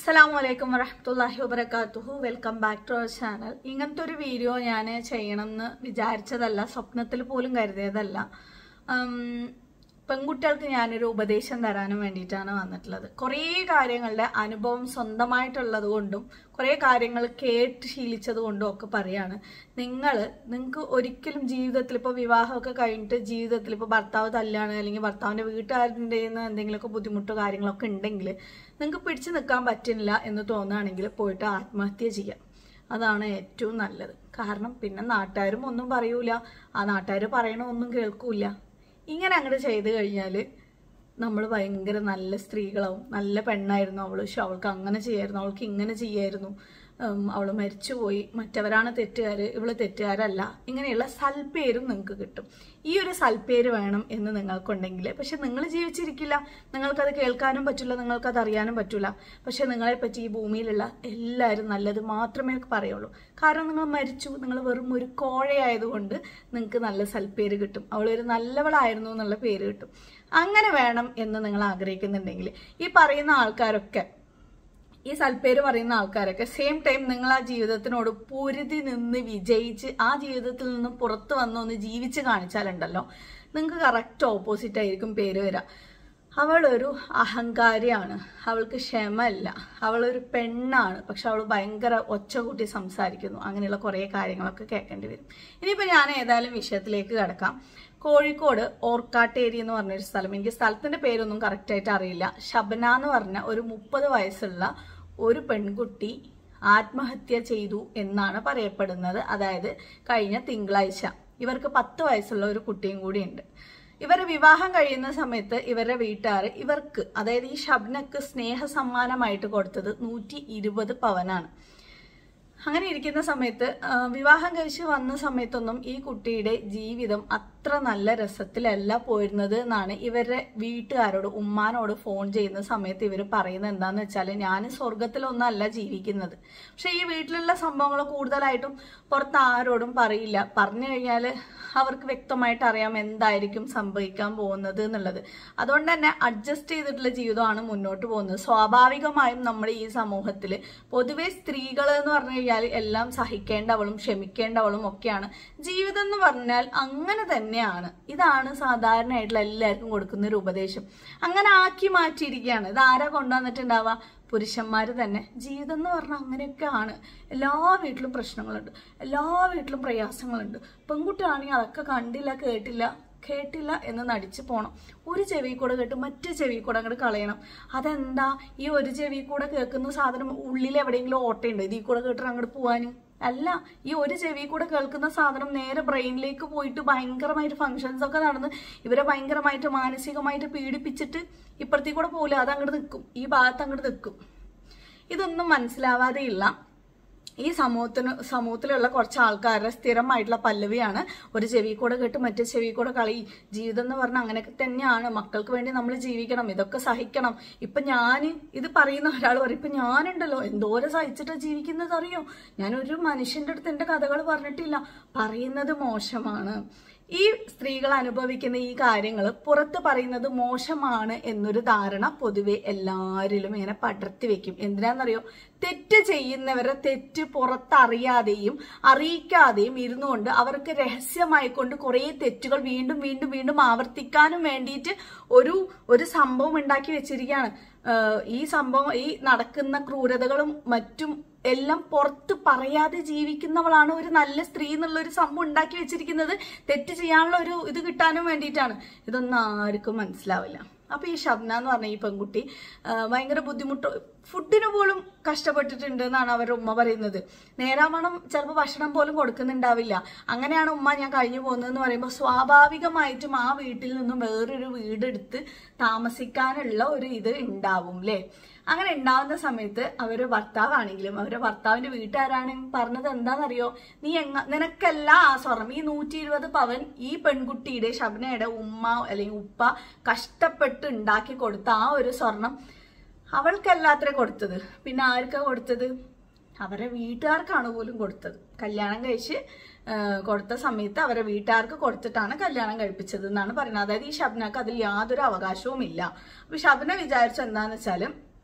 അസ്സലാമു അലൈക്കും വറഹമത്തല്ലാഹി വബർക്കാത്തുഹു welcome back to our channel ഇങ്ങനത്തെ ഒരു വീഡിയോ ഞാൻ ചെയ്യണമെന്ന് വിചാരിച്ചതല്ല സ്വപ്നത്തിൽ പോലും കരുതിയതല്ല ഉം, പെൺകുട്ടികൾക്ക് ഞാനൊരു ഉപദേശം തരാനും വേണ്ടിയിട്ടാണ് വന്നിട്ടുള്ളത് കുറേ കാര്യങ്ങളുടെ അനുഭവം സ്വന്തമായിട്ടുള്ളത് കൊണ്ടും കുറേ കാര്യങ്ങൾ കേട്ട് ശീലിച്ചത് കൊണ്ടും ഒക്കെ പറയാണ് നിങ്ങൾ നിങ്ങൾക്ക് ഒരിക്കലും ജീവിതത്തിൽ ഇപ്പോൾ വിവാഹമൊക്കെ കഴിഞ്ഞിട്ട് ജീവിതത്തിൽ ഇപ്പോൾ ഭർത്താവ് തല്ലാണ് അല്ലെങ്കിൽ ഭർത്താവിൻ്റെ വീട്ടുകാരുടെ എന്തെങ്കിലുമൊക്കെ ബുദ്ധിമുട്ടോ കാര്യങ്ങളൊക്കെ ഉണ്ടെങ്കിൽ നിങ്ങൾക്ക് പിടിച്ചു നിൽക്കാൻ പറ്റുന്നില്ല എന്ന് തോന്നുകയാണെങ്കിൽ പോയിട്ട് ആത്മഹത്യ ചെയ്യാം അതാണ് ഏറ്റവും നല്ലത് കാരണം പിന്നെ നാട്ടുകാരും ഒന്നും പറയൂല ആ നാട്ടുകാർ പറയണ ഒന്നും കേൾക്കൂല ഇങ്ങനെ അങ്ങോട്ട് ചെയ്ത് കഴിഞ്ഞാൽ നമ്മൾ ഭയങ്കര നല്ല സ്ത്രീകളാവും നല്ല പെണ്ണായിരുന്നു അവൾ പക്ഷെ അവൾക്ക് അങ്ങനെ ചെയ്യായിരുന്നു അവൾക്ക് ഇങ്ങനെ ചെയ്യായിരുന്നു അവൾ മരിച്ചുപോയി മറ്റവരാണ് തെറ്റുകാർ ഇവള് തെറ്റുകാരല്ല ഇങ്ങനെയുള്ള സൽപ്പേരും നിങ്ങൾക്ക് കിട്ടും ഈ ഒരു സൽപ്പേര് വേണം എന്ന് നിങ്ങൾക്കുണ്ടെങ്കിൽ പക്ഷെ നിങ്ങൾ ജീവിച്ചിരിക്കില്ല നിങ്ങൾക്കത് കേൾക്കാനും പറ്റില്ല നിങ്ങൾക്കത് അറിയാനും പറ്റില്ല പക്ഷെ നിങ്ങളെ പറ്റി ഈ ഭൂമിയിലുള്ള എല്ലാവരും നല്ലത് മാത്രമേ പറയുള്ളൂ കാരണം നിങ്ങൾ മരിച്ചു നിങ്ങൾ വെറും ഒരു കോഴയായതുകൊണ്ട് നിങ്ങൾക്ക് നല്ല സൽപ്പേര് കിട്ടും അവളൊരു നല്ലവളായിരുന്നു എന്നുള്ള പേര് കിട്ടും അങ്ങനെ വേണം എന്ന് നിങ്ങൾ ആഗ്രഹിക്കുന്നുണ്ടെങ്കിൽ ഈ പറയുന്ന ആൾക്കാരൊക്കെ ഈ സൽപ്പേര് പറയുന്ന ആൾക്കാരൊക്കെ സെയിം ടൈം നിങ്ങൾ ആ ജീവിതത്തിനോട് പൊരുതി നിന്ന് വിജയിച്ച് ആ ജീവിതത്തിൽ നിന്ന് പുറത്തു വന്നൊന്ന് ജീവിച്ച് കാണിച്ചാലുണ്ടല്ലോ നിങ്ങൾക്ക് കറക്റ്റ് ഓപ്പോസിറ്റ് ആയിരിക്കും പേര് വരിക അവളൊരു അഹങ്കാരിയാണ് അവൾക്ക് ക്ഷമല്ല അവളൊരു പെണ്ണാണ് പക്ഷെ അവൾ ഭയങ്കര ഒച്ച കൂട്ടി സംസാരിക്കുന്നു അങ്ങനെയുള്ള കുറേ കാര്യങ്ങളൊക്കെ കേൾക്കേണ്ടി വരും ഇനിയിപ്പോൾ ഞാൻ ഏതായാലും വിഷയത്തിലേക്ക് കിടക്കാം കോഴിക്കോട് ഓർക്കാട്ടേരി എന്ന് പറഞ്ഞൊരു സ്ഥലം എനിക്ക് സ്ഥലത്തിന്റെ പേരൊന്നും കറക്റ്റായിട്ട് അറിയില്ല ശബന എന്ന് പറഞ്ഞ ഒരു മുപ്പത് വയസ്സുള്ള ഒരു പെൺകുട്ടി ആത്മഹത്യ ചെയ്തു എന്നാണ് പറയപ്പെടുന്നത് അതായത് കഴിഞ്ഞ തിങ്കളാഴ്ച ഇവർക്ക് പത്ത് വയസ്സുള്ള ഒരു കുട്ടിയും കൂടിയുണ്ട് ഇവരെ വിവാഹം കഴിയുന്ന സമയത്ത് ഇവരുടെ വീട്ടുകാർ ഇവർക്ക് അതായത് ഈ ഷബ്നക്ക് സ്നേഹ സമ്മാനമായിട്ട് കൊടുത്തത് നൂറ്റി ഇരുപത് പവനാണ് അങ്ങനെ ഇരിക്കുന്ന സമയത്ത് ആ, വിവാഹം കഴിച്ച് വന്ന സമയത്തൊന്നും ഈ കുട്ടിയുടെ ജീവിതം അത്ര നല്ല രസത്തിലല്ല പോയിരുന്നത് എന്നാണ് ഇവരുടെ വീട്ടുകാരോട് ഉമ്മാനോട് ഫോൺ ചെയ്യുന്ന സമയത്ത് ഇവർ പറയുന്നത് എന്താന്ന് വെച്ചാൽ ഞാൻ സ്വർഗത്തിലൊന്നല്ല ജീവിക്കുന്നത് പക്ഷെ ഈ വീട്ടിലുള്ള സംഭവങ്ങൾ കൂടുതലായിട്ടും പുറത്ത് ആരോടും പറയില്ല പറഞ്ഞു കഴിഞ്ഞാൽ അവർക്ക് വ്യക്തമായിട്ട് അറിയാം എന്തായിരിക്കും സംഭവിക്കാൻ പോകുന്നത് എന്നുള്ളത് അതുകൊണ്ട് തന്നെ അഡ്ജസ്റ്റ് ചെയ്തിട്ടുള്ള ജീവിതമാണ് മുന്നോട്ട് പോകുന്നത് സ്വാഭാവികമായും നമ്മൾ ഈ സമൂഹത്തിൽ പൊതുവെ സ്ത്രീകൾ എന്ന് പറഞ്ഞു കഴിഞ്ഞാൽ എല്ലാം സഹിക്കേണ്ടവളും ക്ഷമിക്കേണ്ടവളും ഒക്കെയാണ് ജീവിതം എന്ന് പറഞ്ഞാൽ അങ്ങനെ തന്നെയാണ് ഇതാണ് സാധാരണയായിട്ടുള്ള എല്ലാവർക്കും കൊടുക്കുന്ന ഒരു ഉപദേശം അങ്ങനെ ആക്കി മാറ്റിയിരിക്കുകയാണ് ഇത് ആരാ കൊണ്ടുവന്നിട്ടുണ്ടാവുക പുരുഷന്മാർ തന്നെ ജീവിതം എന്ന് പറഞ്ഞാൽ അങ്ങനെയൊക്കെ ആണ് എല്ലാ വീട്ടിലും പ്രശ്നങ്ങളുണ്ട് എല്ലാ വീട്ടിലും പ്രയാസങ്ങളുണ്ട് പെൺകുട്ടിയാണെങ്കിൽ അതൊക്കെ കണ്ടില്ല കേട്ടില്ല കേട്ടില്ല എന്ന് നടിച്ചു പോണം ഒരു ചെവി കൂടെ കേട്ട് മറ്റേ ചെവി കൂടെ അങ്ങോട്ട് കളയണം അതെന്താ ഈ ഒരു ചെവി കൂടെ കേൾക്കുന്ന സാധനം ഉള്ളിൽ എവിടെയെങ്കിലും ഓട്ടയുണ്ട് ഇതിൽ കൂടെ കേട്ടിട്ട് അങ്ങോട്ട് പോവാന് അല്ല ഈ ഒരു ചെവി കൂടെ കേൾക്കുന്ന സാധനം നേരെ ബ്രെയിനിലേക്ക് പോയിട്ട് ഭയങ്കരമായിട്ട് ഫങ്ഷൻസ് ഒക്കെ നടന്ന് ഇവരെ ഭയങ്കരമായിട്ട് മാനസികമായിട്ട് പീഡിപ്പിച്ചിട്ട് ഇപ്പുറത്തേക്ക് കൂടെ പോകില്ല അത് അങ്ങോട്ട് നിൽക്കും ഈ ഭാഗത്ത് അങ്ങോട്ട് നിൽക്കും ഇതൊന്നും മനസ്സിലാവാതെയുള്ള ഈ സമൂഹത്തിന് സമൂഹത്തിലുള്ള കുറച്ച് ആൾക്കാരുടെ സ്ഥിരമായിട്ടുള്ള പല്ലവിയാണ് ഒരു ചെവി കൂടെ കേട്ട് മറ്റേ ചെവി കൂടെ കളി ജീവിതം എന്ന് പറഞ്ഞാൽ അങ്ങനെയൊക്കെ തന്നെയാണ് മക്കൾക്ക് വേണ്ടി നമ്മൾ ജീവിക്കണം ഇതൊക്കെ സഹിക്കണം ഇപ്പൊ ഞാൻ ഇത് പറയുന്ന ഒരാൾ പറയും ഇപ്പൊ ഞാനുണ്ടല്ലോ എന്തോരം സഹിച്ചിട്ടാ ജീവിക്കുന്നത് അറിയോ ഞാൻ ഒരു മനുഷ്യന്റെ അടുത്ത് എന്റെ കഥകൾ പറഞ്ഞിട്ടില്ല പറയുന്നത് മോശമാണ് ഈ സ്ത്രീകൾ അനുഭവിക്കുന്ന ഈ കാര്യങ്ങൾ പുറത്ത് പറയുന്നത് മോശമാണ് എന്നൊരു ധാരണ പൊതുവെ എല്ലാവരിലും ഇങ്ങനെ പടർത്തി വെക്കും എന്തിനാണെന്നറിയോ തെറ്റ് ചെയ്യുന്നവരെ തെറ്റ് പുറത്തറിയാതെയും അറിയിക്കാതെയും ഇരുന്നുകൊണ്ട് അവർക്ക് രഹസ്യമായിക്കൊണ്ട് കുറേ തെറ്റുകൾ വീണ്ടും വീണ്ടും വീണ്ടും ആവർത്തിക്കാനും വേണ്ടിയിട്ട് ഒരു ഒരു സംഭവം ഉണ്ടാക്കി വെച്ചിരിക്കുകയാണ് ആഹ് ഈ സംഭവം ഈ നടക്കുന്ന ക്രൂരതകളും മറ്റും എല്ലാം പുറത്ത് പറയാതെ ജീവിക്കുന്നവളാണ് ഒരു നല്ല സ്ത്രീ എന്നുള്ള ഒരു സംഭവം ഉണ്ടാക്കി വെച്ചിരിക്കുന്നത് തെറ്റ് ചെയ്യാനുള്ള ഒരു ഇത് കിട്ടാനും വേണ്ടിയിട്ടാണ് ഇതൊന്നും ആർക്കും മനസ്സിലാവില്ല അപ്പൊ ഈ ഷബ്ന എന്ന് പറഞ്ഞ ഈ പെൺകുട്ടി ആ, ഭയങ്കര ബുദ്ധിമുട്ട് ഫുഡിന് പോലും കഷ്ടപ്പെട്ടിട്ടുണ്ട് എന്നാണ് അവരുടെ ഉമ്മ പറയുന്നത് നേരാവണ്ണം ചിലപ്പോൾ ഭക്ഷണം പോലും കൊടുക്കുന്നുണ്ടാവില്ല അങ്ങനെയാണ് ഉമ്മ ഞാൻ കഴിഞ്ഞു പോകുന്നതെന്ന് പറയുമ്പോൾ സ്വാഭാവികമായിട്ടും ആ വീട്ടിൽ നിന്നും വേറൊരു വീടെടുത്ത് താമസിക്കാനുള്ള ഒരു ഇത് ഉണ്ടാവും അല്ലേ അങ്ങനെ ഉണ്ടാവുന്ന സമയത്ത് അവര് ഭർത്താവാണെങ്കിലും അവരുടെ ഭർത്താവിന്റെ വീട്ടുകാരാണെങ്കിലും പറഞ്ഞത് എന്താണെന്നറിയോ നീ എങ്ങ നിനക്കല്ല ആ സ്വർണം ഈ നൂറ്റി ഇരുപത് പവൻ ഈ പെൺകുട്ടിയുടെ ശബനയുടെ ഉമ്മ അല്ലെങ്കിൽ ഉപ്പ കഷ്ടപ്പെട്ട് ഉണ്ടാക്കി കൊടുത്ത ആ ഒരു സ്വർണം അവൾക്കല്ലാത്ര കൊടുത്തത് പിന്നെ ആർക്കാ കൊടുത്തത് അവരെ വീട്ടുകാർക്കാണ് പോലും കൊടുത്തത് കല്യാണം കഴിച്ച് ആ, കൊടുത്ത സമയത്ത് അവരെ വീട്ടുകാർക്ക് കൊടുത്തിട്ടാണ് കല്യാണം കഴിപ്പിച്ചത് എന്നാണ് പറയുന്നത് അതായത് ഈ ഷബ്നക്ക് അതിൽ യാതൊരു അവകാശവും ഇല്ല അപ്പൊ ഷബ്ന വിചാരിച്ച എന്താന്ന് വെച്ചാല്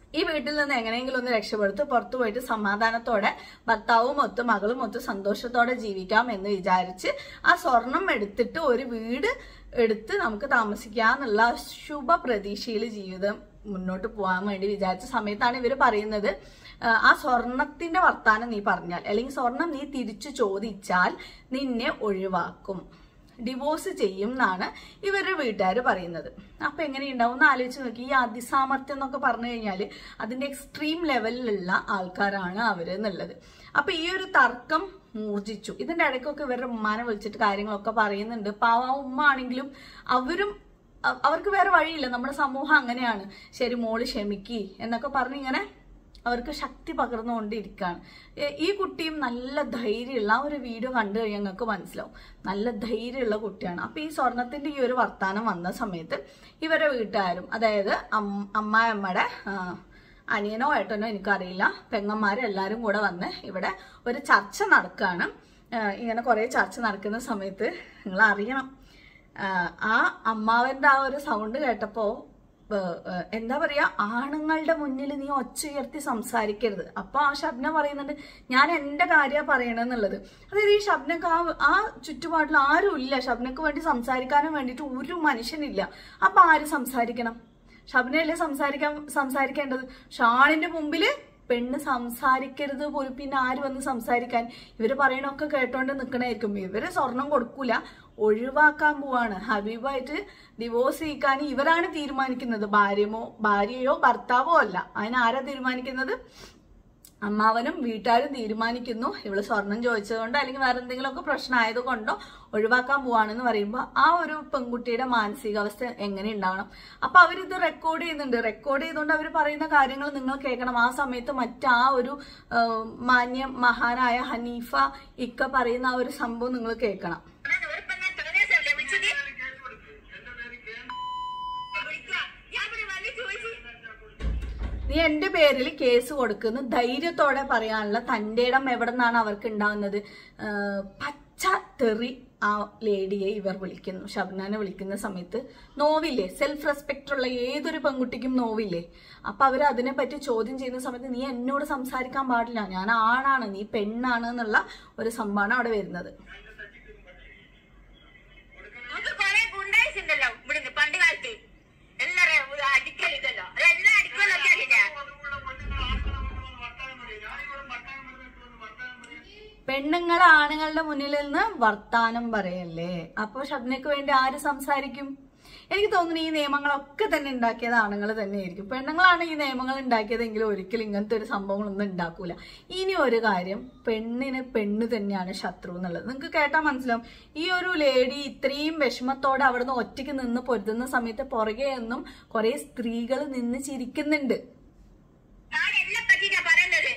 ഈ വീട്ടിൽ നിന്ന് എങ്ങനെയെങ്കിലും ഒന്ന് രക്ഷപ്പെടുത്ത് പുറത്തു പോയിട്ട് സമാധാനത്തോടെ ഭർത്താവും ഒത്ത് മകളും ഒത്ത് സന്തോഷത്തോടെ ജീവിക്കാം എന്ന് വിചാരിച്ച് ആ സ്വർണം എടുത്തിട്ട് ഒരു വീട് എടുത്ത് നമുക്ക് താമസിക്കാന്നുള്ള ശുഭ പ്രതീക്ഷയിൽ ജീവിതം മുന്നോട്ട് പോകാൻ വേണ്ടി വിചാരിച്ച സമയത്താണ് ഇവർ പറയുന്നത് ആ, ആ സ്വർണത്തിന്റെ വർത്താനം നീ പറഞ്ഞാൽ അല്ലെങ്കിൽ സ്വർണം നീ തിരിച്ചു ചോദിച്ചാൽ നിന്നെ ഒഴിവാക്കും ഡിവോഴ്സ് ചെയ്യും എന്നാണ് ഇവരുടെ വീട്ടുകാർ പറയുന്നത് അപ്പൊ എങ്ങനെയുണ്ടാവും എന്ന് ആലോചിച്ച് നോക്കി ഈ അതിസാമർത്ഥ്യം എന്നൊക്കെ പറഞ്ഞു കഴിഞ്ഞാൽ അതിന്റെ എക്സ്ട്രീം ലെവലിലുള്ള ആൾക്കാരാണ് അവര് എന്നുള്ളത് അപ്പൊ ഈ ഒരു തർക്കം മൂർജിച്ചു ഇതിന്റെ ഇടയ്ക്കൊക്കെ ഇവരുടെ ഉമ്മാനെ വിളിച്ചിട്ട് കാര്യങ്ങളൊക്കെ പറയുന്നുണ്ട് പാവ ഉമ്മ ആണെങ്കിലും അവരും അ- അവർക്ക് വേറെ വഴിയില്ല നമ്മുടെ സമൂഹം അങ്ങനെയാണ് ശരി മോള് ക്ഷമിക്കി എന്നൊക്കെ പറഞ്ഞ് ഇങ്ങനെ അവർക്ക് ശക്തി പകർന്നുകൊണ്ടിരിക്കുകയാണ് ഏ- ഈ കുട്ടിയും നല്ല ധൈര്യമുള്ള ആ ഒരു വീഡിയോ കണ്ടു കഴിഞ്ഞാൽ ഞങ്ങൾക്ക് മനസ്സിലാവും നല്ല ധൈര്യമുള്ള കുട്ടിയാണ് അപ്പൊ ഈ സ്വർണത്തിന്റെ ഈ ഒരു വർത്താനം വന്ന സമയത്ത് ഇവരുടെ വീട്ടുകാരും അതായത് അം- അമ്മായിയമ്മയുടെ ആ, അനിയനോ ഏട്ടനോ എനിക്കറിയില്ല പെങ്ങന്മാരെല്ലാരും കൂടെ വന്ന് ഇവിടെ ഒരു ചർച്ച നടക്കുകയാണ് ആ, ഇങ്ങനെ കുറെ ചർച്ച നടക്കുന്ന സമയത്ത് നിങ്ങൾ അറിയണം ആ, ആ അമ്മാവന്റെ ആ ഒരു സൗണ്ട് കേട്ടപ്പോ ഏഹ്, ഏഹ്, എന്താ പറയാ ആണുങ്ങളുടെ മുന്നിൽ നീ ഒച്ച ഉയർത്തി സംസാരിക്കരുത് അപ്പൊ ആ ശബ്നം പറയുന്നുണ്ട് ഞാൻ എന്റെ കാര്യ പറയണെന്നുള്ളത് അതായത് ഈ ശബ്നക്ക് ആ ആ ചുറ്റുപാടിൽ ആരും ഇല്ല ശബ്നക്ക് വേണ്ടി സംസാരിക്കാനും വേണ്ടിയിട്ട് ഒരു മനുഷ്യനില്ല അപ്പൊ ആര് സംസാരിക്കണം ഷബ്നയല്ലേ സംസാരിക്കാൻ സംസാരിക്കേണ്ടത് ഷാണിന്റെ മുമ്പില് പെണ്ണ് സംസാരിക്കരുത് പോലും പിന്നെ ആര് വന്ന് സംസാരിക്കാൻ ഇവര് പറയണൊക്കെ കേട്ടോണ്ട് നിക്കണായിരിക്കും ഇവര് സ്വർണം കൊടുക്കൂല ഒഴിവാക്കാൻ പോവാണ് ഹബീബായിട്ട് ഡിവോഴ്സ് ചെയ്യിക്കാൻ ഇവരാണ് തീരുമാനിക്കുന്നത് ഭാര്യമോ ഭാര്യയോ ഭർത്താവോ അല്ല അതിന് ആരാ തീരുമാനിക്കുന്നത് അമ്മാവനും വീട്ടുകാരും തീരുമാനിക്കുന്നു ഇവള് സ്വർണം ചോദിച്ചതുകൊണ്ടോ അല്ലെങ്കിൽ വേറെ എന്തെങ്കിലുമൊക്കെ പ്രശ്നം ആയതുകൊണ്ടോ ഒഴിവാക്കാൻ പോവാണെന്ന് പറയുമ്പോൾ ആ ഒരു പെൺകുട്ടിയുടെ മാനസികാവസ്ഥ എങ്ങനെ ഉണ്ടാവണം അപ്പൊ അവരിത് റെക്കോർഡ് ചെയ്യുന്നുണ്ട് റെക്കോർഡ് ചെയ്തുകൊണ്ട് അവർ പറയുന്ന കാര്യങ്ങൾ നിങ്ങൾ കേൾക്കണം ആ സമയത്ത് മറ്റാ ഒരു ആ, മാന്യ മഹാനായ ഹനീഫ ഇക്ക പറയുന്ന ആ ഒരു സംഭവം നിങ്ങൾ കേൾക്കണം അതാണ് ഒരു പെണ്ണെ തുടങ്ങിയതല്ലേ വിളിച്ചത്? വിളിക്കുക. ഞാൻ ഇവിടെ വന്ന് ചോദിച്ചു. നീ എന്റെ പേരിൽ കേസ് കൊടുക്കുന്നു ധൈര്യത്തോടെ പറയാനുള്ള തന്റെ ഇടം എവിടെ നിന്നാണ് അവർക്ക് ഉണ്ടാവുന്നത് ആഹ് പച്ച തെറി ആ ലേഡിയെ ഇവർ വിളിക്കുന്നു ഷബ്നാനെ വിളിക്കുന്ന സമയത്ത് നോവില്ലേ സെൽഫ് റെസ്പെക്ട് ഉള്ള ഏതൊരു പെൺകുട്ടിക്കും നോവില്ലേ അപ്പൊ അവർ അതിനെ പറ്റി ചോദ്യം ചെയ്യുന്ന സമയത്ത് നീ എന്നോട് സംസാരിക്കാൻ പാടില്ല ഞാൻ ആണാണ് നീ പെണ്ണാണ് എന്നുള്ള ഒരു സംഭവമാണ് അവിടെ വരുന്നത് നമുക്ക് കുറെ ഗുണ്ടായിസ് ഉണ്ടല്ലോ ഇവിടുന്ന് പണ്ട് കാലത്ത് എല്ലാരും അടിക്കൽ ഇതല്ലോ അതെല്ലാം അടിക്കലൊക്കെ അറിയില്ല പെണ്ണുങ്ങൾ ആണുങ്ങളുടെ മുന്നിൽ നിന്ന് വർത്താനം പറയല്ലേ അപ്പൊ ഷബ്നയ്ക്ക് വേണ്ടി ആര് സംസാരിക്കും എനിക്ക് തോന്നുന്നു ഈ നിയമങ്ങളൊക്കെ തന്നെ ഉണ്ടാക്കിയത് ആണുങ്ങൾ തന്നെയായിരിക്കും പെണ്ണുങ്ങളാണ് ഈ നിയമങ്ങൾ ഉണ്ടാക്കിയതെങ്കിൽ ഒരിക്കലും ഇങ്ങനത്തെ ഒരു സംഭവങ്ങളൊന്നും ഉണ്ടാക്കൂല ഇനി ഒരു കാര്യം പെണ്ണിന് പെണ്ണ് തന്നെയാണ് ശത്രു എന്നുള്ളത് നിങ്ങൾക്ക് കേട്ടാൽ മനസ്സിലാവും ഈ ഒരു ലേഡി ഇത്രയും വിഷമത്തോടെ അവിടുന്ന് ഒറ്റയ്ക്ക് നിന്ന് പൊരുതുന്ന സമയത്ത് പുറകെ നിന്നും കുറെ സ്ത്രീകൾ നിന്ന് ചിരിക്കുന്നുണ്ട് ഞാൻ എന്നെ പറ്റിട്ടാ പറയുന്നത്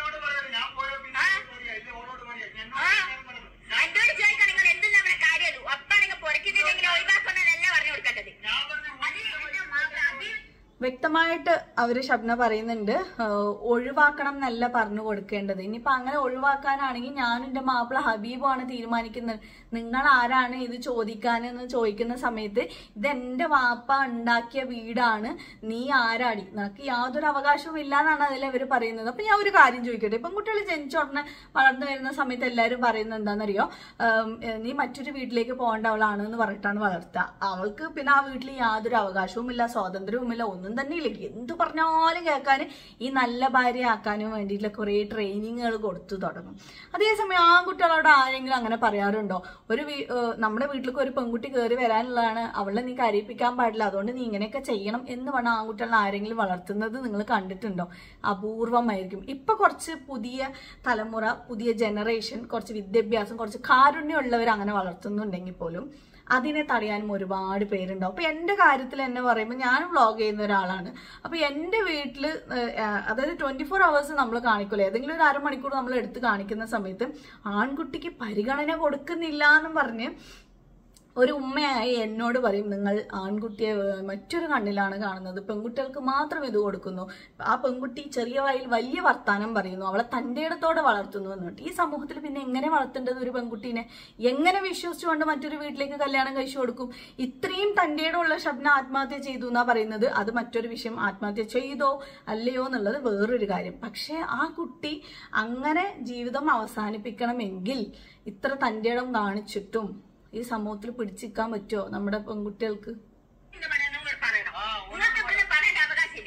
ആ എന്നോട് ചോദിക്കാൻ നിങ്ങൾ എന്തെന്നാ ഇവിടെ കാര്യം അപ്പാണെങ്കിൽ പൊറക്കുന്നില്ലെങ്കിൽ ഒഴിവാക്കണമെന്നല്ല പറഞ്ഞു കൊടുക്കേണ്ടത് അത് എന്റെ മാപ്പിള അത് വ്യക്തമായിട്ട് അവര് ഷബ്ന പറയുന്നുണ്ട് ആഹ് ഒഴിവാക്കണം എന്നല്ല പറഞ്ഞു കൊടുക്കേണ്ടത് ഇനിയിപ്പൊ അങ്ങനെ ഒഴിവാക്കാനാണെങ്കിൽ ഞാനും എന്റെ മാപ്പിള ഹബീബുമാണ് തീരുമാനിക്കുന്നത് നിങ്ങൾ ആരാണ് ഇത് ചോദിക്കാനെന്ന് ചോദിക്കുന്ന സമയത്ത് ഇത് എന്റെ വാപ്പ ഉണ്ടാക്കിയ വീടാണ് നീ ആരാടി നിനക്ക് യാതൊരു അവകാശവും ഇല്ലാന്നാണ് അതിൽ അവർ പറയുന്നത് അപ്പൊ ഞാൻ ഒരു കാര്യം ചോദിക്കട്ടെ ഇപ്പം കുട്ടികൾ ജനിച്ച ഉടനെ വളർന്നു വരുന്ന സമയത്ത് എല്ലാവരും പറയുന്നത് എന്താണെന്നറിയോ ആം, ഏഹ് നീ മറ്റൊരു വീട്ടിലേക്ക് പോകേണ്ടവളാണ് എന്ന് പറഞ്ഞിട്ടാണ് വളർത്തുക അവൾക്ക് പിന്നെ ആ വീട്ടിൽ യാതൊരു അവകാശവും ഇല്ല സ്വാതന്ത്ര്യവും ഇല്ല ഒന്നും തന്നെ ഇല്ല എന്ത് പറഞ്ഞാലും കേൾക്കാൻ ഈ നല്ല ഭാര്യ ആക്കാനും വേണ്ടിയിട്ടുള്ള കുറേ ട്രെയിനിങ്ങുകൾ കൊടുത്തു തുടങ്ങും അതേസമയം ആൺകുട്ടികളോട് ആരെങ്കിലും അങ്ങനെ പറയാറുണ്ടോ ഒരു വീ- ഏഹ് നമ്മുടെ വീട്ടിലേക്ക് ഒരു പെൺകുട്ടി കയറി വരാനുള്ളതാണ് അവളെ നീ കരയിപ്പിക്കാൻ പാടില്ല അതുകൊണ്ട് നീ ഇങ്ങനെയൊക്കെ ചെയ്യണം എന്ന് പറഞ്ഞ ആൺകുട്ടികളെ ആരെങ്കിലും വളർത്തുന്നത് നിങ്ങൾ കണ്ടിട്ടുണ്ടോ അപൂർവമായിരിക്കും ഇപ്പൊ കുറച്ച് പുതിയ തലമുറ പുതിയ ജനറേഷൻ കുറച്ച് വിദ്യാഭ്യാസം കുറച്ച് കാരുണ്യമുള്ളവർ അങ്ങനെ വളർത്തുന്നുണ്ടെങ്കിൽ പോലും അതിനെ തടയാനും ഒരുപാട് പേരുണ്ടാവും അപ്പൊ എന്റെ കാര്യത്തിൽ എന്നെ പറയുമ്പോൾ ഞാൻ വ്ളോഗ് ചെയ്യുന്ന ഒരാളാണ് അപ്പൊ എന്റെ വീട്ടിൽ അതായത് ട്വന്റി ഫോർ അവേഴ്സ് നമ്മൾ കാണിക്കൂലേ ഏതെങ്കിലും ഒരു അരമണിക്കൂർ നമ്മൾ എടുത്ത് കാണിക്കുന്ന സമയത്ത് ആൺകുട്ടിക്ക് പരിഗണന കൊടുക്കുന്നില്ല എന്നും പറഞ്ഞ് ഒരു ഉമ്മയായി എന്നോട് പറയും നിങ്ങൾ ആൺകുട്ടിയെ ഏഹ്, മറ്റൊരു കണ്ണിലാണ് കാണുന്നത് പെൺകുട്ടികൾക്ക് മാത്രം ഇത് കൊടുക്കുന്നു ആ പെൺകുട്ടി ചെറിയ വയൽ വലിയ വർത്താനം പറയുന്നു അവളെ തൻ്റെ ഇടത്തോടെ വളർത്തുന്നു എന്നിട്ട് ഈ സമൂഹത്തിൽ പിന്നെ എങ്ങനെ വളർത്തേണ്ടത് ഒരു പെൺകുട്ടീനെ എങ്ങനെ വിശ്വസിച്ചുകൊണ്ട് മറ്റൊരു വീട്ടിലേക്ക് കല്യാണം കഴിച്ചു കൊടുക്കും ഇത്രയും തൻ്റെ ഇടമുള്ള ഷബ്ന ആത്മഹത്യ ചെയ്തു എന്നാ പറയുന്നത് അത് മറ്റൊരു വിഷയം ആത്മഹത്യ ചെയ്തോ അല്ലയോ എന്നുള്ളത് വേറൊരു കാര്യം പക്ഷേ ആ കുട്ടി അങ്ങനെ ജീവിതം അവസാനിപ്പിക്കണമെങ്കിൽ ഇത്ര തൻ്റെ ഇടം കാണിച്ചിട്ടും ഈ സമൂഹത്തിൽ പിടിച്ചിക്കാൻ പറ്റുമോ നമ്മുടെ പെൺകുട്ടികൾക്ക് എന്ന് പറയണം നിങ്ങൾ പറയണം നിങ്ങൾക്ക് ഇവിടുന്ന് പറയേണ്ട അവകാശമില്ല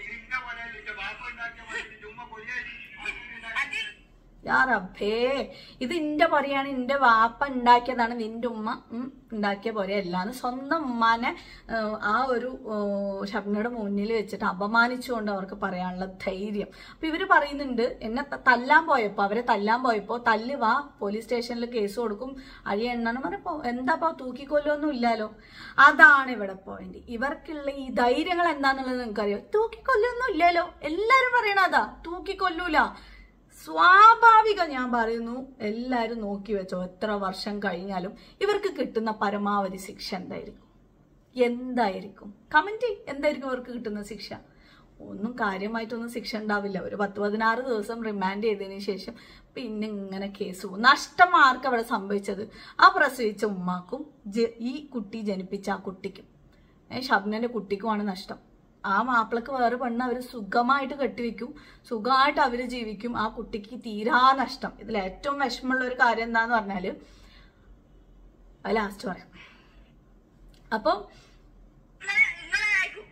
അത് യാ റബ്ബേ ഇത് ഇന്റെ പറയാണ് ഇന്റെ വാപ്പ ഉണ്ടാക്കിയതാണ് നിന്റെ ഉമ്മ ഉം, ഉണ്ടാക്കിയ പോലെയല്ല എന്ന് സ്വന്തം ഉമ്മാനെ ഏഹ്, ആ ഒരു ഏഹ്, ഷബ്നയുടെ മുന്നിൽ വെച്ചിട്ട് അപമാനിച്ചുകൊണ്ട് അവർക്ക് പറയാനുള്ള ധൈര്യം അപ്പൊ ഇവര് പറയുന്നുണ്ട് എന്നെ ത- തല്ലാൻ പോയപ്പോ അവരെ തല്ലാൻ പോയപ്പോ തല്ല് വാ പോലീസ് സ്റ്റേഷനിൽ കേസ് കൊടുക്കും അഴി എണ്ണണം പറഞ്ഞപ്പോ എന്താപ്പോ തൂക്കിക്കൊല്ലൊന്നും ഇല്ലാലോ അതാണ് ഇവിടെ പോയിന്റ് ഇവർക്കുള്ള ഈ ധൈര്യങ്ങൾ എന്താന്നുള്ളത് നിങ്ങൾക്കറിയോ തൂക്കിക്കൊല്ലൊന്നും ഇല്ലല്ലോ എല്ലാരും പറയണതാ തൂക്കിക്കൊല്ലൂല സ്വാഭാവിക ഞാൻ പറയുന്നു എല്ലാരും നോക്കി വെച്ചോ എത്ര വർഷം കഴിഞ്ഞാലും ഇവർക്ക് കിട്ടുന്ന പരമാവധി ശിക്ഷ എന്തായിരിക്കും എന്തായിരിക്കും കമന്റ് എന്തായിരിക്കും ഇവർക്ക് കിട്ടുന്ന ശിക്ഷ ഒന്നും കാര്യമായിട്ടൊന്നും ശിക്ഷ ഉണ്ടാവില്ല ഒരു പത്ത് പതിനാറ് ദിവസം റിമാൻഡ് ചെയ്തതിന് ശേഷം പിന്നെ ഇങ്ങനെ കേസ് പോകും നഷ്ടം ആർക്ക് അവിടെ സംഭവിച്ചത് ആ പ്രസവിച്ച ഉമ്മാക്കും ജ- ഈ കുട്ടി ജനിപ്പിച്ച ആ കുട്ടിക്കും ഏ ഷബ്നന്റെ കുട്ടിക്കുമാണ് നഷ്ടം ആ മാപ്പിളക്ക് വേറെ പെണ്ണ് അവർ സുഖമായിട്ട് കെട്ടിവെക്കും സുഖമായിട്ട് അവർ ജീവിക്കും ആ കുട്ടിക്ക് തീരാ നഷ്ടം ഇതിൽ ഏറ്റവും വിഷമമുള്ള ഒരു കാര്യം എന്താന്ന് പറഞ്ഞാല് അത് ലാസ്റ്റ് പറയാം അപ്പം നിങ്ങളെ നിങ്ങളായിരിക്കും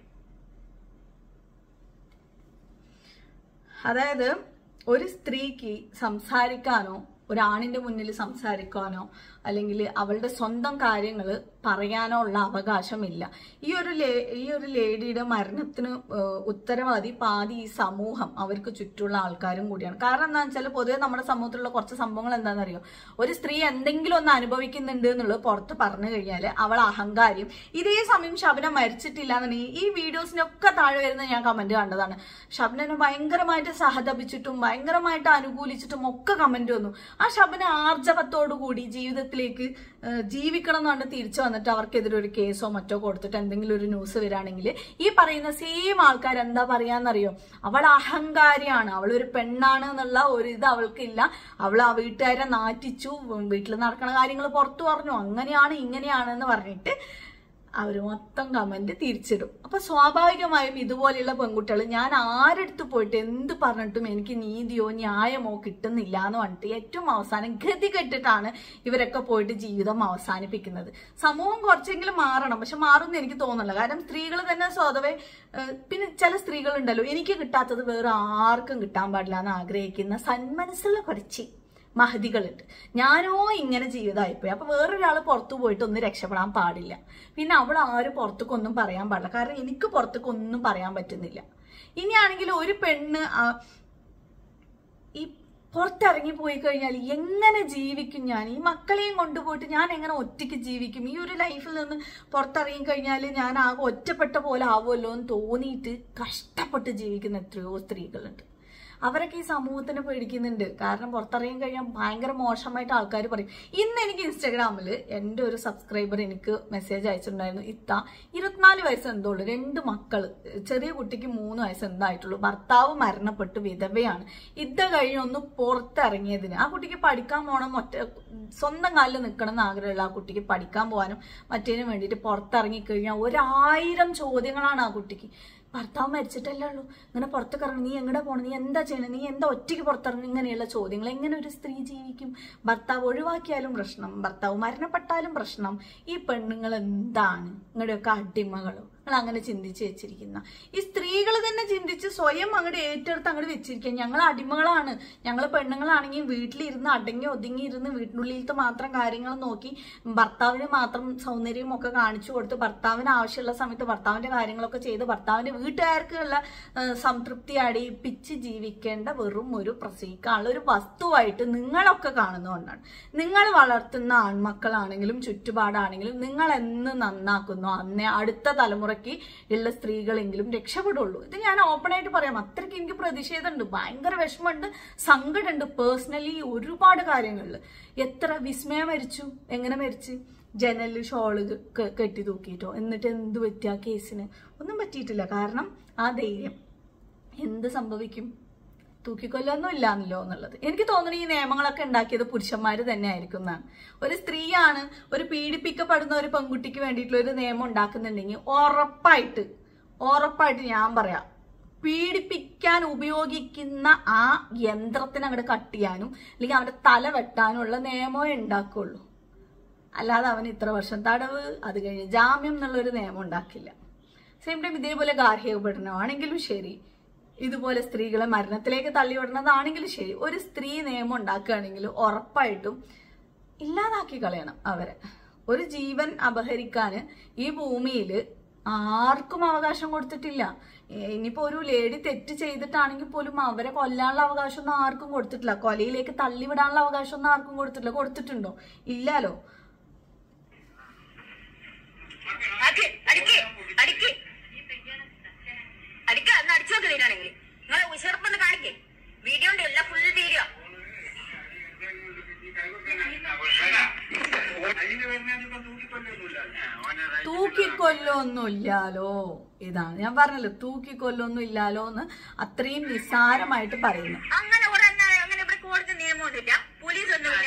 അതായത് ഒരു സ്ത്രീക്ക് സംസാരിക്കാനോ ഒരാണിന്റെ മുന്നിൽ സംസാരിക്കാനോ അല്ലെങ്കിൽ അവളുടെ സ്വന്തം കാര്യങ്ങൾ പറയാനോ ഉള്ള അവകാശമില്ല ഈ ഒരു ലേ- ഈ ഒരു ലേഡിയുടെ മരണത്തിന് ഏഹ്, ഉത്തരവാദി പാതി ഈ സമൂഹം അവർക്ക് ചുറ്റുള്ള ആൾക്കാരും കൂടിയാണ് കാരണം എന്താണെന്ന് വെച്ചാൽ പൊതുവെ നമ്മുടെ സമൂഹത്തിലുള്ള കുറച്ച് സംഭവങ്ങൾ എന്താണെന്നറിയോ ഒരു സ്ത്രീ എന്തെങ്കിലും ഒന്ന് അനുഭവിക്കുന്നുണ്ട് എന്നുള്ളത് പുറത്ത് പറഞ്ഞു കഴിഞ്ഞാൽ അവൾ അഹങ്കാരിയും ഇതേ സമയം ശബന മരിച്ചിട്ടില്ല എന്നുണ്ടെങ്കിൽ ഈ വീഡിയോസിനൊക്കെ താഴെ വരുന്ന ഞാൻ കമന്റ് കണ്ടതാണ് ഷബ്നനെ ഭയങ്കരമായിട്ട് സഹതപിച്ചിട്ടും ഭയങ്കരമായിട്ട് അനുകൂലിച്ചിട്ടും ഒക്കെ കമന്റ് വന്നു ആ ഷബ്ന ആർജവത്തോടു കൂടി ജീവിതത്തിലേക്ക് ഏഹ്, ജീവിക്കണം എന്ന് പറഞ്ഞ് തിരിച്ചു വന്നിട്ട് അവർക്കെതിരെ ഒരു കേസോ മറ്റോ കൊടുത്തിട്ട് എന്തെങ്കിലും ഒരു ന്യൂസ് വരികയാണെങ്കിൽ ഈ പറയുന്ന സെയിം ആൾക്കാർ എന്താ പറയാന്നറിയോ അവൾ അഹങ്കാരിയാണ് അവൾ ഒരു പെണ്ണാണ് എന്നുള്ള ഒരു ഇത് അവൾക്കില്ല അവൾ ആ വീട്ടുകാരെ നാറ്റിച്ചു വീട്ടിൽ നടക്കണ കാര്യങ്ങൾ പുറത്തു പറഞ്ഞു അങ്ങനെയാണ് ഇങ്ങനെയാണ് എന്ന് പറഞ്ഞിട്ട് അവർ മൊത്തം കമന്റ് തിരിച്ചിടും അപ്പൊ സ്വാഭാവികമായും ഇതുപോലെയുള്ള പെൺകുട്ടികൾ ഞാൻ ആരെടുത്ത് പോയിട്ട് എന്ത് പറഞ്ഞിട്ടും എനിക്ക് നീതിയോ ന്യായമോ കിട്ടുന്നില്ല എന്ന് പറഞ്ഞിട്ട് ഏറ്റവും അവസാനം ഗതി കെട്ടിട്ടാണ് ഇവരൊക്കെ പോയിട്ട് ജീവിതം അവസാനിപ്പിക്കുന്നത് സമൂഹം കുറച്ചെങ്കിലും മാറണം പക്ഷെ മാറുമെന്ന് എനിക്ക് തോന്നുന്നില്ല കാരണം സ്ത്രീകൾ തന്നെ സ്വതവേ ഏഹ്, പിന്നെ ചില സ്ത്രീകളുണ്ടല്ലോ എനിക്ക് കിട്ടാത്തത് വേറെ ആർക്കും കിട്ടാൻ പാടില്ല എന്ന് ആഗ്രഹിക്കുന്ന സന്മനസ്സുള്ള കുറച്ച് മഹതികളുണ്ട് ഞാനോ ഇങ്ങനെ ജീവിതമായിപ്പോയി അപ്പൊ വേറൊരാൾ പുറത്തു പോയിട്ട് ഒന്നും രക്ഷപ്പെടാൻ പാടില്ല പിന്നെ അവൾ ആരും പുറത്തേക്കൊന്നും പറയാൻ പാടില്ല കാരണം എനിക്ക് പുറത്തേക്കൊന്നും പറയാൻ പറ്റുന്നില്ല ഇനിയാണെങ്കിൽ ഒരു പെണ്ണ് ആ, ഈ പുറത്തിറങ്ങി പോയി കഴിഞ്ഞാൽ എങ്ങനെ ജീവിക്കും ഞാൻ ഈ മക്കളെയും കൊണ്ടുപോയിട്ട് ഞാൻ എങ്ങനെ ഒറ്റയ്ക്ക് ജീവിക്കും ഈ ഒരു ലൈഫിൽ നിന്ന് പുറത്തിറങ്ങി കഴിഞ്ഞാൽ ഞാൻ ആകെ ഒറ്റപ്പെട്ട പോലെ ആവുമല്ലോ എന്ന് തോന്നിയിട്ട് കഷ്ടപ്പെട്ട് ജീവിക്കുന്ന എത്രയോ സ്ത്രീകളുണ്ട് അവരൊക്കെ ഈ സമൂഹത്തിന് പേടിക്കുന്നുണ്ട് കാരണം പുറത്തിറങ്ങി കഴിഞ്ഞാൽ ഭയങ്കര മോശമായിട്ട് ആൾക്കാർ പറയും ഇന്ന് എനിക്ക് ഇൻസ്റ്റാഗ്രാമിൽ എൻ്റെ ഒരു സബ്സ്ക്രൈബർ എനിക്ക് മെസ്സേജ് അയച്ചിട്ടുണ്ടായിരുന്നു ഇത്ത ഇരുപത്തിനാല് വയസ്സ് എന്തോ ഉള്ളൂ രണ്ട് മക്കള് ചെറിയ കുട്ടിക്ക് മൂന്ന് വയസ്സ് എന്തായിട്ടുള്ളൂ ഭർത്താവ് മരണപ്പെട്ട് വിധവയാണ് ഇദ്ദ കഴിഞ്ഞൊന്ന് പുറത്തിറങ്ങിയതിന് ആ കുട്ടിക്ക് പഠിക്കാൻ പോകണം ഒറ്റ സ്വന്തം കാലിൽ നിൽക്കണം എന്ന് ആഗ്രഹമുള്ള ആ കുട്ടിക്ക് പഠിക്കാൻ പോകാനും മറ്റേതിനും വേണ്ടിയിട്ട് പുറത്തിറങ്ങി കഴിഞ്ഞാൽ ഒരായിരം ചോദ്യങ്ങളാണ് ആ കുട്ടിക്ക് ഭർത്താവ് മരിച്ചിട്ടല്ലേ ഉള്ളൂ ഇങ്ങനെ പുറത്തേക്ക് ഇറങ്ങി നീ എങ്ങടെ പോകണം നീ എന്താ ചെയ്യണം നീ എന്താ ഒറ്റയ്ക്ക് പുറത്തിറങ്ങി ഇങ്ങനെയുള്ള ചോദ്യങ്ങൾ എങ്ങനെ ഒരു സ്ത്രീ ജീവിക്കും ഭർത്താവ് ഒഴിവാക്കിയാലും പ്രശ്നം ഭർത്താവ് മരണപ്പെട്ടാലും പ്രശ്നം ഈ പെണ്ണുങ്ങൾ എന്താണ് നിങ്ങളുടെയൊക്കെ അടിമകളോ നിങ്ങൾ അങ്ങനെ ചിന്തിച്ച് വെച്ചിരിക്കുന്ന ഈ സ്ത്രീകൾ തന്നെ ചിന്തിച്ച് സ്വയം അങ്ങോട്ട് ഏറ്റെടുത്ത് അങ്ങോട്ട് വെച്ചിരിക്കുക ഞങ്ങൾ അടിമകളാണ് ഞങ്ങൾ പെണ്ണുങ്ങളാണെങ്കിൽ വീട്ടിലിരുന്ന് അടങ്ങി ഒതുങ്ങി ഇരുന്ന് വീട്ടിനുള്ളിലത്തെ മാത്രം കാര്യങ്ങൾ നോക്കി ഭർത്താവിന് മാത്രം സൗന്ദര്യം ഒക്കെ കാണിച്ചു കൊടുത്ത് ഭർത്താവിന് ആവശ്യമുള്ള സമയത്ത് ഭർത്താവിന്റെ കാര്യങ്ങളൊക്കെ ചെയ്ത് ഭർത്താവിന്റെ വീട്ടുകാർക്കുള്ള ആ, സംതൃപ്തി അടിയിപ്പിച്ച് ജീവിക്കേണ്ട വെറും ഒരു പ്രസവിക്കാനുള്ള ഒരു വസ്തുവായിട്ട് നിങ്ങളൊക്കെ കാണുന്നതുകൊണ്ടാണ് നിങ്ങൾ വളർത്തുന്ന ആൺമക്കളാണെങ്കിലും ചുറ്റുപാടാണെങ്കിലും നിങ്ങൾ എന്ന് നന്നാക്കുന്നോ അന്നേ അടുത്ത തലമുറയ്ക്ക് ഉള്ള സ്ത്രീകളെങ്കിലും രക്ഷപ്പെടുള്ളൂ ഇത് ഞാൻ ഓപ്പണായിട്ട് പറയാം അത്രയ്ക്ക് എനിക്ക് പ്രതിഷേധമുണ്ട് ഭയങ്കര വിഷമമുണ്ട് സങ്കടമുണ്ട് പേഴ്സണലി ഒരുപാട് കാര്യങ്ങളിൽ എത്ര വിസ്മയ മരിച്ചു എങ്ങനെ മരിച്ചു ജനലിൽ ഷോള് ക- കെട്ടി തൂക്കിയിട്ടോ എന്നിട്ട് എന്ത് പറ്റി ആ കേസിന് ഒന്നും പറ്റിയിട്ടില്ല കാരണം ആ ധൈര്യം എന്ത് സംഭവിക്കും തൂക്കിക്കൊല്ലൊന്നും ഇല്ലാന്നല്ലോ എന്നുള്ളത് എനിക്ക് തോന്നുന്നു ഈ നിയമങ്ങളൊക്കെ ഉണ്ടാക്കിയത് പുരുഷന്മാർ തന്നെ ആയിരിക്കും എന്നാണ് ഒരു സ്ത്രീയാണ് ഒരു പീഡിപ്പിക്കപ്പെടുന്ന ഒരു പെൺകുട്ടിക്ക് വേണ്ടിയിട്ടുള്ള ഒരു നിയമം ഉണ്ടാക്കുന്നുണ്ടെങ്കിൽ ഉറപ്പായിട്ട് ഉറപ്പായിട്ട് ഞാൻ പറയാം പീഡിപ്പിക്കാൻ ഉപയോഗിക്കുന്ന ആ യന്ത്രത്തിന് അങ്ങോട്ട് കട്ട് ചെയ്യാനും അല്ലെങ്കിൽ അവന്റെ തല വെട്ടാനുള്ള നിയമമേ ഉണ്ടാക്കുള്ളൂ അല്ലാതെ അവൻ ഇത്ര വർഷം തടവ് അത് കഴിഞ്ഞ് ജാമ്യം എന്നുള്ളൊരു നിയമം ഉണ്ടാക്കില്ല സെയിം ടൈം ഇതേപോലെ ഗാർഹിക പീഡനമാണെങ്കിലും ശരി ഇതുപോലെ സ്ത്രീകളെ മരണത്തിലേക്ക് തള്ളിവിടുന്നതാണെങ്കിലും ശരി ഒരു സ്ത്രീ നിയമം ഉണ്ടാക്കുകയാണെങ്കിൽ ഉറപ്പായിട്ടും ഇല്ലാതാക്കി കളയണം അവരെ ഒരു ജീവൻ അപഹരിക്കാൻ ഈ ഭൂമിയിൽ ആർക്കും അവകാശം കൊടുത്തിട്ടില്ല ഏ, ഇനിയിപ്പോ ഒരു ലേഡി തെറ്റ് ചെയ്തിട്ടാണെങ്കിൽ പോലും അവരെ കൊല്ലാനുള്ള അവകാശം ഒന്നും ആർക്കും കൊടുത്തിട്ടില്ല കൊലയിലേക്ക് തള്ളിവിടാനുള്ള അവകാശം ഒന്നും ആർക്കും കൊടുത്തിട്ടില്ല കൊടുത്തിട്ടുണ്ടോ ഇല്ലാലോ ആക്ക്, അടിക്ക്, അടിക്ക്. അടിക്ക, ഒന്ന് അടിച്ചു നോക്ക് ഇതിനാണെങ്കിൽ. നിങ്ങളെ ഉശിർപ്പൊന്ന് കാണിക്ക്. വീഡിയോ ഉണ്ട്, എല്ലാം full വീഡിയോ. അതിന് വരുന്നതിപ്പം തൂക്കിക്കൊല്ലൊന്നുമില്ല തൂക്കിക്കൊല്ലൊന്നുമില്ലാലോ ഇതാണ് ഞാൻ പറഞ്ഞല്ലോ തൂക്കിക്കൊല്ലൊന്നും ഇല്ലാലോ എന്ന് അത്രയും നിസ്സാരമായിട്ട് പറയുന്നു അങ്ങനെ ഇവിടെ എന്നാ- അങ്ങനെ ഇവിടെ കോടതി നിയമമൊന്നുമില്ല പോലീസ് ഒന്നുമില്ല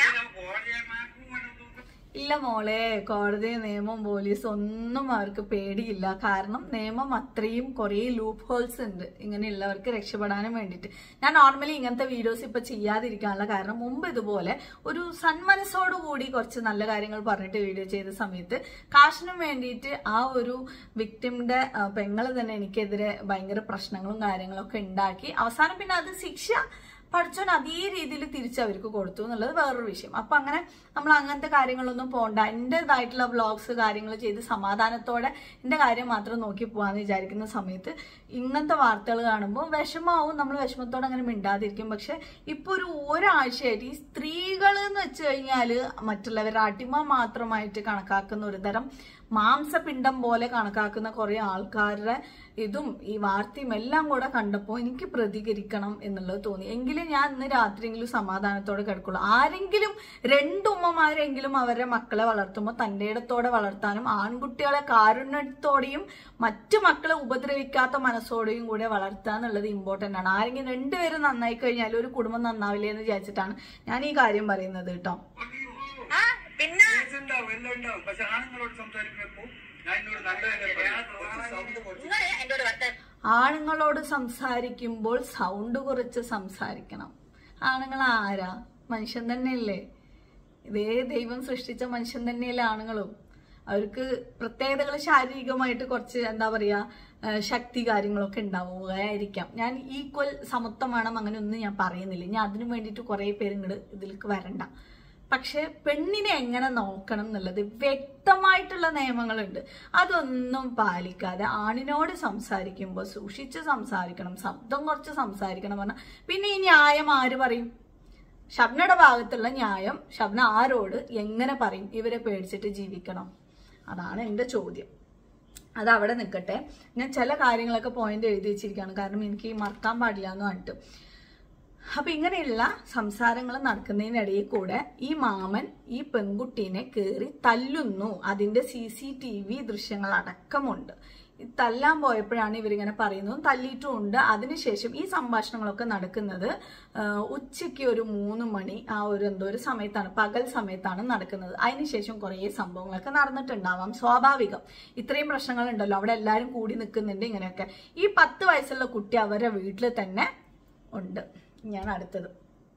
ഇല്ല മോളെ കോടതി നിയമം പോലീസ് ഒന്നും അവർക്ക് പേടിയില്ല കാരണം നിയമം അത്രയും കുറേ ലൂപ്പ് ഹോൾസ് ഉണ്ട് ഇങ്ങനെയുള്ളവർക്ക് രക്ഷപ്പെടാനും വേണ്ടിയിട്ട് ഞാൻ നോർമലി ഇങ്ങനത്തെ വീഡിയോസ് ഇപ്പൊ ചെയ്യാതിരിക്കാനുള്ള കാരണം മുമ്പ് ഇതുപോലെ ഒരു സന്മനസ്സോടുകൂടി കുറച്ച് നല്ല കാര്യങ്ങൾ പറഞ്ഞിട്ട് വീഡിയോ ചെയ്ത സമയത്ത് കാശിനും വേണ്ടിയിട്ട് ആ ഒരു വിക്ടിമിന്റെ പെങ്ങള് തന്നെ എനിക്കെതിരെ ഭയങ്കര പ്രശ്നങ്ങളും കാര്യങ്ങളൊക്കെ ഉണ്ടാക്കി അവസാനം പിന്നെ അത് ശിക്ഷ പഠിച്ചോൻ അതേ രീതിയിൽ തിരിച്ച് അവർക്ക് കൊടുത്തു എന്നുള്ളത് വേറൊരു വിഷയം അപ്പൊ അങ്ങനെ നമ്മൾ അങ്ങനത്തെ കാര്യങ്ങളൊന്നും പോണ്ട എന്റേതായിട്ടുള്ള വ്ളോഗ്സ് കാര്യങ്ങൾ ചെയ്ത് സമാധാനത്തോടെ എന്റെ കാര്യം മാത്രം നോക്കി പോവാന്ന് വിചാരിക്കുന്ന സമയത്ത് ഇങ്ങനത്തെ വാർത്തകൾ കാണുമ്പോൾ വിഷമാവും നമ്മൾ വിഷമത്തോടെ അങ്ങനെ മിണ്ടാതിരിക്കും പക്ഷെ ഇപ്പൊ ഒരു ഒരാഴ്ചയായിട്ട് ഈ സ്ത്രീകൾ എന്ന് വെച്ച് കഴിഞ്ഞാല് മറ്റുള്ളവരുടെ അടിമ മാത്രമായിട്ട് കണക്കാക്കുന്ന ഒരു തരം മാംസപിണ്ഡം പോലെ കണക്കാക്കുന്ന കുറെ ആൾക്കാരുടെ ഇതും ഈ വാർത്തയും എല്ലാം കൂടെ കണ്ടപ്പോൾ എനിക്ക് പ്രതികരിക്കണം എന്നുള്ളത് തോന്നി എങ്കിലും ഞാൻ ഇന്ന് രാത്രിയെങ്കിലും സമാധാനത്തോടെ കിടക്കുള്ളൂ ആരെങ്കിലും രണ്ടുമ്മമാരെങ്കിലും അവരുടെ മക്കളെ വളർത്തുമ്പോൾ തന്റെ ഇടത്തോടെ വളർത്താനും ആൺകുട്ടികളെ കാരുണ്യത്തോടെയും മറ്റു മക്കളെ ഉപദ്രവിക്കാത്ത മനസ്സോടെയും കൂടെ വളർത്തുക എന്നുള്ളത് ഇമ്പോർട്ടന്റ് ആണ് ആരെങ്കിലും രണ്ടുപേരും നന്നായി കഴിഞ്ഞാൽ ഒരു കുടുംബം നന്നാവില്ലേ എന്ന് വിചാരിച്ചിട്ടാണ് ഞാൻ ഈ കാര്യം പറയുന്നത് കേട്ടോ ആ പിന്നെ കേസുണ്ടാവും എല്ലാം ഉണ്ടാവും പക്ഷെ ആണുങ്ങളോട് സംസാരിക്കുന്നപ്പോ ഞാൻ എന്നോട് നല്ലതല്ലേ പറയാം കുറച്ച് സൗണ്ട് കുറച്ച് നിങ്ങൾ എന്നോട് വർത്താൻ ആണുങ്ങളോട് സംസാരിക്കുമ്പോൾ സൗണ്ട് കുറച്ച് സംസാരിക്കണം ആണുങ്ങൾ ആരാ മനുഷ്യൻ തന്നെയല്ലേ ഇതേ ദൈവം സൃഷ്ടിച്ച മനുഷ്യൻ തന്നെയല്ലേ ആണുങ്ങളും അവർക്ക് പ്രത്യേകതകൾ ശാരീരികമായിട്ട് കുറച്ച് എന്താ പറയാ ആ, ശക്തി കാര്യങ്ങളൊക്കെ ഉണ്ടാവുകയായിരിക്കാം ഞാൻ ഈക്വൽ സമത്വം വേണം അങ്ങനെ ഒന്നും ഞാൻ പറയുന്നില്ല ഞാൻ അതിനു വേണ്ടിയിട്ട് കുറേ പേര് ഇങ്ങോട്ട് ഇതിലേക്ക് വരണ്ട പക്ഷെ പെണ്ണിനെ എങ്ങനെ നോക്കണം എന്നുള്ളത് വ്യക്തമായിട്ടുള്ള നിയമങ്ങളുണ്ട് അതൊന്നും പാലിക്കാതെ ആണിനോട് സംസാരിക്കുമ്പോൾ സൂക്ഷിച്ച് സംസാരിക്കണം ശബ്ദം കുറച്ച് സംസാരിക്കണം പറഞ്ഞാൽ പിന്നെ ഈ ന്യായം ആര് പറയും ഷബ്നയുടെ ഭാഗത്തുള്ള ന്യായം ഷബ്ന ആരോട് എങ്ങനെ പറയും ഇവരെ പേടിച്ചിട്ട് ജീവിക്കണം അതാണ് എൻ്റെ ചോദ്യം അത് അവിടെ നിൽക്കട്ടെ ഞാൻ ചില കാര്യങ്ങളൊക്കെ പോയിന്റ് എഴുതി വെച്ചിരിക്കുകയാണ് കാരണം എനിക്ക് മറക്കാൻ പാടില്ല എന്ന് പറഞ്ഞിട്ട് അപ്പൊ ഇങ്ങനെയുള്ള സംസാരങ്ങൾ നടക്കുന്നതിനിടയിൽ കൂടെ ഈ മാമൻ ഈ പെൺകുട്ടീനെ കയറി തല്ലുന്നു അതിന്റെ സി സി ടി വി ദൃശ്യങ്ങൾ അടക്കമുണ്ട് ഈ തല്ലാൻ പോയപ്പോഴാണ് ഇവരിങ്ങനെ പറയുന്നതും തല്ലിയിട്ടുമുണ്ട് അതിനുശേഷം ഈ സംഭാഷണങ്ങളൊക്കെ നടക്കുന്നത് ആ, ഉച്ചയ്ക്ക് ഒരു മൂന്ന് മണി ആ ഒരു എന്തോ ഒരു സമയത്താണ് പകൽ സമയത്താണ് നടക്കുന്നത് അതിനുശേഷം കുറേ സംഭവങ്ങളൊക്കെ നടന്നിട്ടുണ്ടാവാം സ്വാഭാവികം ഇത്രയും പ്രശ്നങ്ങൾ ഉണ്ടല്ലോ അവിടെ എല്ലാവരും കൂടി നിൽക്കുന്നുണ്ട് ഇങ്ങനെയൊക്കെ ഈ പത്ത് വയസ്സുള്ള കുട്ടി അവരുടെ വീട്ടിൽ തന്നെ ഉണ്ട് ഞാൻ അടുത്തത്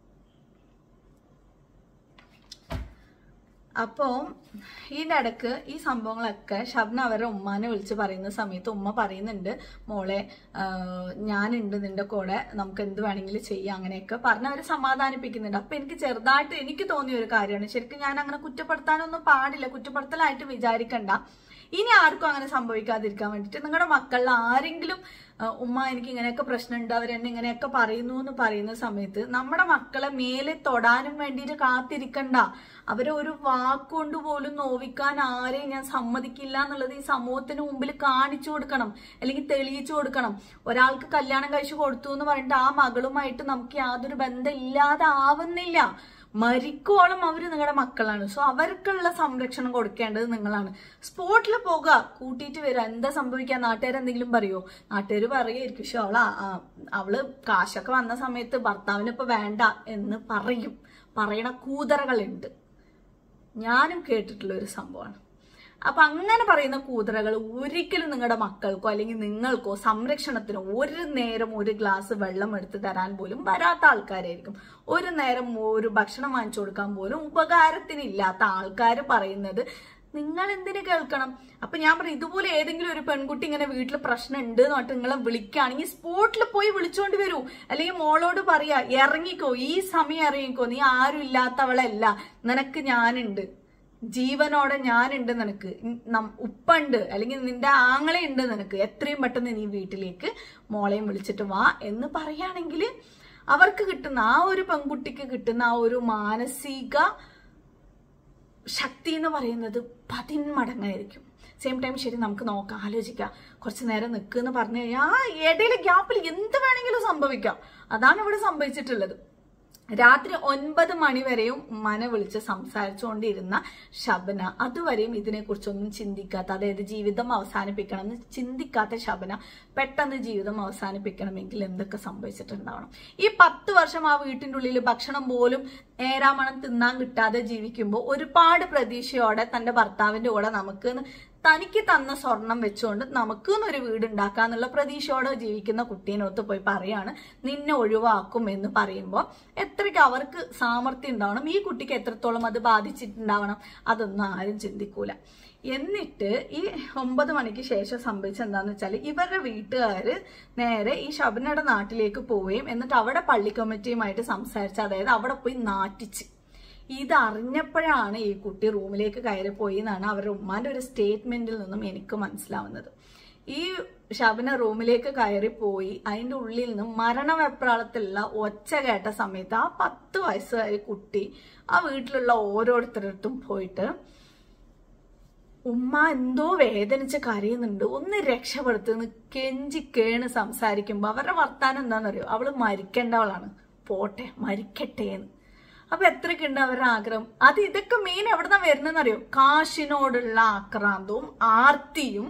അപ്പോൾ ഇതിൻ്റെ ഇടക്ക് ഈ സംഭവങ്ങളൊക്കെ ഷബ്ന അവരുടെ ഉമ്മാനെ വിളിച്ച് പറയുന്ന സമയത്ത് ഉമ്മ പറയുന്നുണ്ട് മോളെ ആഹ്, ഞാനുണ്ട് നിന്റെ കൂടെ നമുക്ക് എന്ത് വേണമെങ്കിലും ചെയ്യാം അങ്ങനെയൊക്കെ പറഞ്ഞ് അവരെ സമാധാനിപ്പിക്കുന്നുണ്ട് അപ്പം എനിക്ക് ചെറുതായിട്ട് എനിക്ക് തോന്നിയ ഒരു കാര്യമാണ് ശരിക്കും ഞാൻ അങ്ങനെ കുറ്റപ്പെടുത്താനൊന്നും പാടില്ല കുറ്റപ്പെടുത്തലായിട്ട് വിചാരിക്കണ്ട ഇനി ആർക്കും അങ്ങനെ സംഭവിക്കാതിരിക്കാൻ വേണ്ടിയിട്ട് നിങ്ങളുടെ മക്കളിൽ ആരെങ്കിലും ആ, ഉമ്മ എനിക്ക് ഇങ്ങനെയൊക്കെ പ്രശ്നമുണ്ട് അവരെന്നെ ഇങ്ങനെയൊക്കെ പറയുന്നു എന്ന് പറയുന്ന സമയത്ത് നമ്മുടെ മക്കളെ മേലെ തൊടാനും വേണ്ടിയിട്ട് കാത്തിരിക്കണ്ട അവരെ ഒരു വാക്കുകൊണ്ട് പോലും നോവിക്കാൻ ആരെയും ഞാൻ സമ്മതിക്കില്ല എന്നുള്ളത് ഈ സമൂഹത്തിന് മുമ്പിൽ കാണിച്ചു കൊടുക്കണം അല്ലെങ്കിൽ തെളിയിച്ചു കൊടുക്കണം ഒരാൾക്ക് കല്യാണം കഴിച്ചു കൊടുത്തു എന്ന് പറഞ്ഞിട്ട് ആ മകളുമായിട്ട് നമുക്ക് യാതൊരു ബന്ധം ഇല്ലാതെ ആവുന്നില്ല മരിക്കോളം അവർ നിങ്ങളുടെ മക്കളാണ് സോ അവർക്കുള്ള സംരക്ഷണം കൊടുക്കേണ്ടത് നിങ്ങളാണ് സ്പോട്ടിൽ പോകുക കൂട്ടിയിട്ട് വരിക എന്താ സംഭവിക്കുക നാട്ടുകാർ എന്തെങ്കിലും പറയുമോ നാട്ടുകാർ പറയുമായിരിക്കും പക്ഷെ അവള് ആ- ആ- അവള് കാശൊക്കെ വന്ന സമയത്ത് ഭർത്താവിന് ഇപ്പൊ വേണ്ട എന്ന് പറയും പറയണ കൂതറകളുണ്ട് ഞാനും കേട്ടിട്ടുള്ള ഒരു സംഭവമാണ് അപ്പൊ അങ്ങനെ പറയുന്ന കൂതറകൾ ഒരിക്കലും നിങ്ങളുടെ മക്കൾക്കോ അല്ലെങ്കിൽ നിങ്ങൾക്കോ സംരക്ഷണത്തിനോ ഒരു നേരം ഒരു ഗ്ലാസ് വെള്ളം എടുത്ത് തരാൻ പോലും വരാത്ത ആൾക്കാരായിരിക്കും ഒരു നേരം ഒരു ഭക്ഷണം വാങ്ങിച്ചു കൊടുക്കാൻ പോലും ഉപകാരത്തിനില്ലാത്ത ആൾക്കാർ പറയുന്നത് നിങ്ങൾ എന്തിനു കേൾക്കണം അപ്പൊ ഞാൻ പറയും ഇതുപോലെ ഏതെങ്കിലും ഒരു പെൺകുട്ടി ഇങ്ങനെ വീട്ടിൽ പ്രശ്നം ഉണ്ട് എന്ന് പറഞ്ഞിട്ട് നിങ്ങളെ വിളിക്കുകയാണെങ്കിൽ സ്പോട്ടിൽ പോയി വിളിച്ചോണ്ട് വരൂ അല്ലെങ്കിൽ മോളോട് പറയാ ഇറങ്ങിക്കോ ഈ സമയം ഇറങ്ങിക്കോ നീ ആരും ഇല്ലാത്തവളല്ല നിനക്ക് ഞാനുണ്ട് ജീവനോടെ ഞാനുണ്ട് നിനക്ക് നം- ഉപ്പുണ്ട് അല്ലെങ്കിൽ നിന്റെ ആങ്ങളെ ഉണ്ട് നിനക്ക് എത്രയും പെട്ടെന്ന് നീ വീട്ടിലേക്ക് മോളെയും വിളിച്ചിട്ട് വാ എന്ന് പറയുകയാണെങ്കിൽ അവർക്ക് കിട്ടുന്ന ആ ഒരു പെൺകുട്ടിക്ക് കിട്ടുന്ന ആ ഒരു മാനസിക ശക്തി എന്ന് പറയുന്നത് പതിന്മടങ്ങായിരിക്കും സെയിം ടൈം ശരി നമുക്ക് നോക്കാം ആലോചിക്കാം കുറച്ച് നേരം നിൽക്കുമെന്ന് പറഞ്ഞു കഴിഞ്ഞാൽ ആ ഇടയിലെ ഗ്യാപ്പിൽ എന്ത് വേണമെങ്കിലും സംഭവിക്കാം അതാണ് ഇവിടെ സംഭവിച്ചിട്ടുള്ളത് രാത്രി ഒൻപത് മണി വരെയും ഉമ്മാനെ വിളിച്ച് സംസാരിച്ചുകൊണ്ടിരുന്ന ശബന അതുവരെയും ഇതിനെക്കുറിച്ചൊന്നും ചിന്തിക്കാത്ത അതായത് ജീവിതം അവസാനിപ്പിക്കണം എന്ന് ചിന്തിക്കാത്ത ശബന പെട്ടെന്ന് ജീവിതം അവസാനിപ്പിക്കണമെങ്കിൽ എന്തൊക്കെ സംഭവിച്ചിട്ടുണ്ടാവണം ഈ പത്ത് വർഷം ആ വീട്ടിൻ്റെ ഉള്ളിൽ ഭക്ഷണം പോലും നേരാമണം തിന്നാൻ കിട്ടാതെ ജീവിക്കുമ്പോൾ ഒരുപാട് പ്രതീക്ഷയോടെ തന്റെ ഭർത്താവിന്റെ കൂടെ നമുക്ക് തനിക്ക് തന്ന സ്വർണം വെച്ചുകൊണ്ട് നമുക്ക് ഒരു വീട് ഉണ്ടാക്കാന്നുള്ള പ്രതീക്ഷയോടെ ജീവിക്കുന്ന കുട്ടീനൊത്ത് പോയി പറയാണ് നിന്നെ ഒഴിവാക്കും എന്ന് പറയുമ്പോൾ എത്രയ്ക്ക് അവർക്ക് സാമർത്ഥ്യം ഉണ്ടാവണം ഈ കുട്ടിക്ക് എത്രത്തോളം അത് ബാധിച്ചിട്ടുണ്ടാവണം അതൊന്നും ആരും ചിന്തിക്കൂല എന്നിട്ട് ഈ ഒമ്പത് മണിക്ക് ശേഷം സംഭവിച്ചത് എന്താന്ന് വെച്ചാൽ ഇവരുടെ വീട്ടുകാര് നേരെ ഈ ഷബനയുടെ നാട്ടിലേക്ക് പോവുകയും എന്നിട്ട് അവിടെ പള്ളി കമ്മിറ്റിയുമായിട്ട് സംസാരിച്ച് അതായത് അവിടെ പോയി നാട്ടിച്ച് ഇത് അറിഞ്ഞപ്പോഴാണ് ഈ കുട്ടി റൂമിലേക്ക് കയറിപ്പോയി എന്നാണ് അവരുടെ ഉമ്മാന്റെ ഒരു സ്റ്റേറ്റ്മെന്റിൽ നിന്നും എനിക്ക് മനസ്സിലാവുന്നത് ഈ ഷബന റൂമിലേക്ക് കയറിപ്പോയി അതിന്റെ ഉള്ളിൽ നിന്നും മരണവെപ്രാളത്തിലുള്ള ഒച്ച കേട്ട സമയത്ത് ആ പത്ത് വയസ്സുകാരി കുട്ടി ആ വീട്ടിലുള്ള ഓരോരുത്തരടുത്തും പോയിട്ട് ഉമ്മ എന്തോ വേദനിച്ച് കരയുന്നുണ്ട് ഒന്ന് രക്ഷപ്പെടുത്തുന്ന കെഞ്ചി കേണ് സംസാരിക്കുമ്പോ അവരുടെ വർത്താനം എന്താണെന്നറിയോ അവള് മരിക്കേണ്ടവളാണ് പോട്ടെ മരിക്കട്ടെ എന്ന് അപ്പൊ എത്രയ്ക്കുണ്ട് അവരുടെ ആഗ്രഹം അത് ഇതൊക്കെ മെയിൻ എവിടുന്നാ വരുന്നതെന്നറിയോ കാശിനോടുള്ള ആക്രാന്തവും ആർത്തിയും